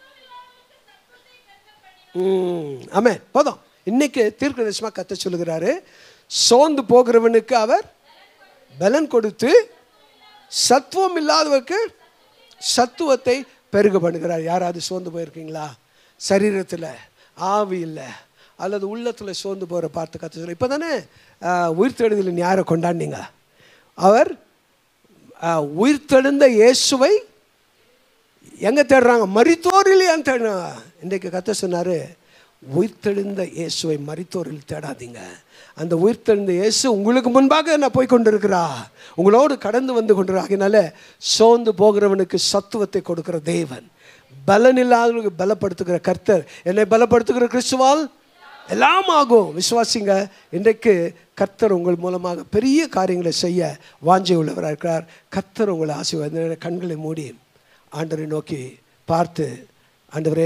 ம் ஆமே போதும் இன்னைக்கு தீர்க்கதரிசனமாக கத்த சொல்லுகிறாரு சோர்ந்து போகிறவனுக்கு அவர் பலன் கொடுத்து சத்துவம் இல்லாதவருக்கு சத்துவத்தை பெருக பண்ணுகிறார் யாராவது சோர்ந்து போயிருக்கீங்களா சரீரத்தில் ஆவி இல்லை அல்லது உள்ளத்தில் சோர்ந்து போகிற பார்த்து கத்த சொல்ல இப்போ தானே உயிர்த்தெழுதலின் யாரை கொண்டாடினீங்க அவர் ஆஹ், உயிர்த்தெழுந்த இயேசுவை எங்கே தேடுறாங்க மரித்தோரில் ஏன் தேடுறாங்க இன்றைக்கு கத்த சொன்னார் உயிர்த்தெழுந்த இயேசுவை மரித்தோரில் தேடாதீங்க அந்த உயிர்த்தெழுந்த இயேசு உங்களுக்கு முன்பாக நான் போய் கொண்டிருக்கிறா உங்களோடு கடந்து வந்து கொண்டிருக்கிறனால சோர்ந்து போகிறவனுக்கு சத்துவத்தை கொடுக்கிற தேவன் பலன் இல்லாதவனுக்கு பலப்படுத்துகிற கர்த்தர் என்னை பலப்படுத்துகிற கிறிஸ்துவால் எல்லாம் ஆகும் விசுவாசிங்க இன்றைக்கு கர்த்தர் உங்கள் மூலமாக பெரிய காரியங்களை செய்ய வாஞ்சை உள்ளவராக இருக்கிறார் கர்த்தர் உங்களை ஆசீர்வாத கண்களை மூடி ஆண்டவரை நோக்கி பார்த்து ஆண்டவரே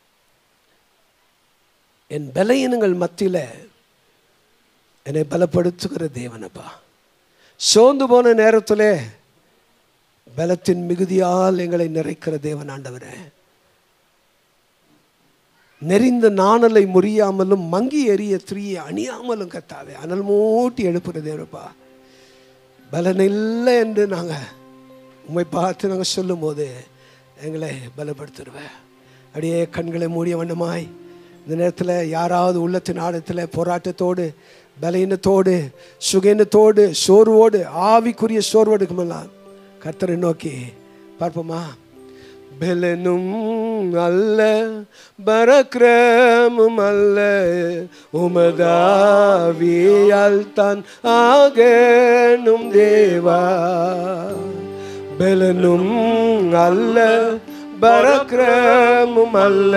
என் பலவீனங்கள் மத்தியில் என்னை பலப்படுத்துகிற தேவனப்பா சோர்ந்து போன நேரத்திலே பலத்தின் மிகுதியால் எங்களை நிறைக்கிற தேவன் ஆண்டவரே நெறிந்த நாணலை முறியாமலும் மங்கி எறிய திரியை அணியாமலும் கத்தாவே அனல் மூட்டி எழுப்புற தேவனப்பா பலன் இல்லை என்று நாங்கள் உண்மை பார்த்து நாங்கள் சொல்லும்போது எங்களை பலப்படுத்திடுவேன் அப்படியே கண்களை மூடிய வண்ணமாய் இந்த நேரத்தில் யாராவது உள்ளத்தின் ஆழத்தில் போராட்டத்தோடு பலவீனத்தோடு சுகீனத்தோடு சோர்வோடு ஆவிக்குரிய சோர்வோடு இருக்குமெல்லாம் கர்த்தரை நோக்கி பார்ப்போமா பெலனும் அல்ல பரக்கிரமும் அல்ல உமதாவியால் தான் ஆகணும் தேவா பெலனும் அல்ல பரக்கிரமும் அல்ல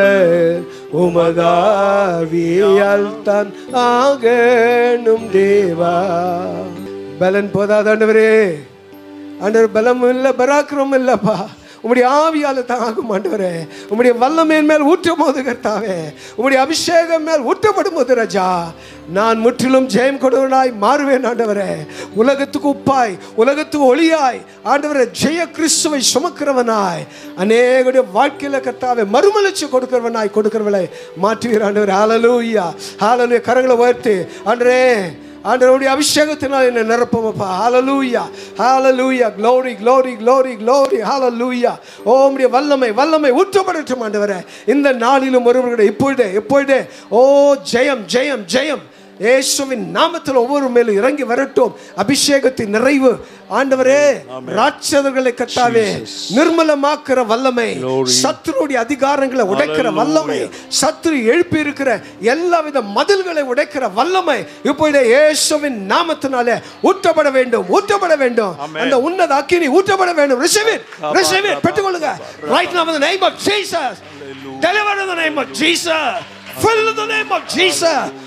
உமதாவியால் தான் ஆகணும் தேவா பலன் போதாதாண்டவரே ஆண்டவர் பலம் இல்லை பராக்கிரமும் இல்லைப்பா உம்முடைய ஆவியால் தான் ஆகும் ஆண்டவரே உம்முடைய வல்லமையின் மேல் ஊற்றும் போது கர்த்தாவே உம்முடைய அபிஷேகம் மேல் ஊற்றப்படும் போது ராஜா நான் முற்றிலும் ஜெயம் கொடுவனாய் மாறுவேன் ஆண்டவரே உலகத்துக்கு உப்பாய் உலகத்துக்கு ஒளியாய் ஆண்டவரே ஜெய கிறிஸ்துவை சுமக்கிறவனாய் அநேகருடைய வாழ்க்கையில கர்த்தாவே மறுமலர்ச்சி கொடுக்கிறவனாய் கொடுக்கிறவளை மாற்றுவீர் ஆண்டவர் ஹalleluya ஹalleluya கரங்களை உயர்த்தி ஆண்டரே ஆண்டவருடைய அபிஷேகத்தினால் என்னை நிரப்புமப்பா ஹalleluya ஹalleluya glory glory glory glory hallelujah ஓ உம்முடைய வல்லமை வல்லமை ஊற்றப்படட்டும் ஆண்டவரே இந்த நாளிலும் ஒருவருடைய இப்பொழுதே இப்பொழுதே ஓ ஜெயம் ஜெயம் ஜெயம் இயேசுவின் நாமத்தில் ஒவ்வொரு மேலும் இறங்கி வரட்டும் அபிஷேகத்தின் நிறைவு ஆண்டவரே ராட்சதர்களை கட்டாவே நிர்மலமாக்குற வல்லமை சத்துருடைய அதிகாரங்களை உடைக்கிற வல்லமை சத்துரு எழுப்பி இருக்கிற எல்லாவித மதில்களை உடைக்கிற வல்லமை இப்பொழுது இயேசுவின் நாமத்தினாலே ஊற்றப்பட வேண்டும் ஊற்றப்பட வேண்டும் அந்த உன்னத அக்கினி ஊற்றப்பட வேண்டும் ரிசீவ் இட் ரிசீவ் இட் பெற்றுக்கொள்ளுங்க right now in the name of Jesus deliver in the name of Jesus fill in the name of Jesus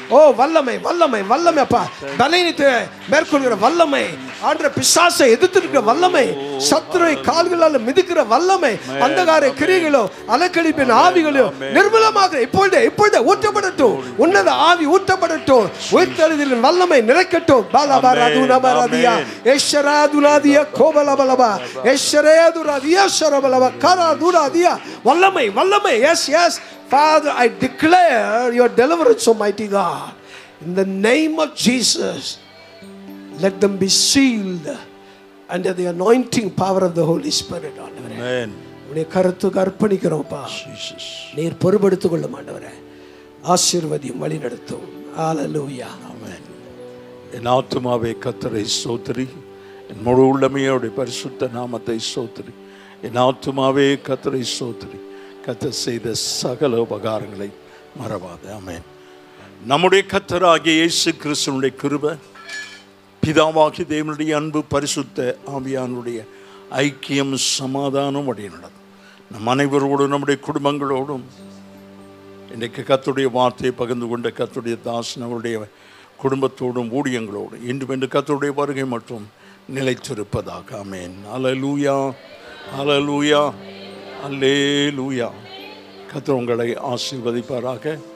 ஓ வல்லமை வல்லமை வல்லமை அப்பா பலனீனத்தை மேற்கொள்கிற வல்லமை ஆண்ட பிசாசை எதிர்த்திருக்கிற வல்லமை சத்துரை கால்களால் மிதிக்கிற வல்லமை அந்தகார கிரிகளோ அலக்கழிப்பின் ஆவிகளோ நிர்மலமாக இப்பொழுது இப்பொழுது ஊற்றப்படட்டும் உன்னத ஆவி ஊற்றப்படட்டும் உயிர்த்தெழுதலின் வல்லமை நிறைக்கட்டும் பாலபாராதுனபராதியா எஷராதுனாதிய கோபலபலபா எஷரேதுராதியா சரபலபா கராதுராதியா வல்லமை வல்லமை yes yes Father, I declare your deliverance, Almighty God. In the name of Jesus, let them be sealed under the anointing power of the Holy Spirit. ஆண்டவரே. Amen. உடைய கருத்துக்கு அர்ப்பணிக்கிறோம்ப்பா Jesus. நீர் பொறுப்படுத்திக் கொள்ளும் ஆண்டவரே ஆசீர்வதியும் வழி நடத்தும் ஆலலூயா Amen. என் ஆத்துமாவே கத்தரை சோதரி என் முழு உள்ளமையோடைய பரிசுத்த நாமத்தை சோதரி என் ஆத்துமாவே கத்தரை சோதரி கத்தர் செய்த சகல உபகாரங்களை மறவாது ஆமென் நம்முடைய கத்தராகிய இயேசு கிறிஸ்துவனுடைய கிருபை பிதாவாகி தேவனுடைய அன்பு பரிசுத்த ஆவியானுடைய ஐக்கியம் சமாதானம் வழி நடக்கும் நம் அனைவரோடும் நம்முடைய குடும்பங்களோடும் இன்றைக்கு கத்துடைய வார்த்தையை பகிர்ந்து கொண்ட கத்துடைய தாசன் அவருடைய குடும்பத்தோடும் ஊழியங்களோடும் இன்று என்று கத்துடைய வருகை மற்றும் நிலைத்திருப்பதாக ஆமென் அலலூயா அலலூயா அல்லே லூயா கத்து உங்களை ஆசீர்வதிப்பாராக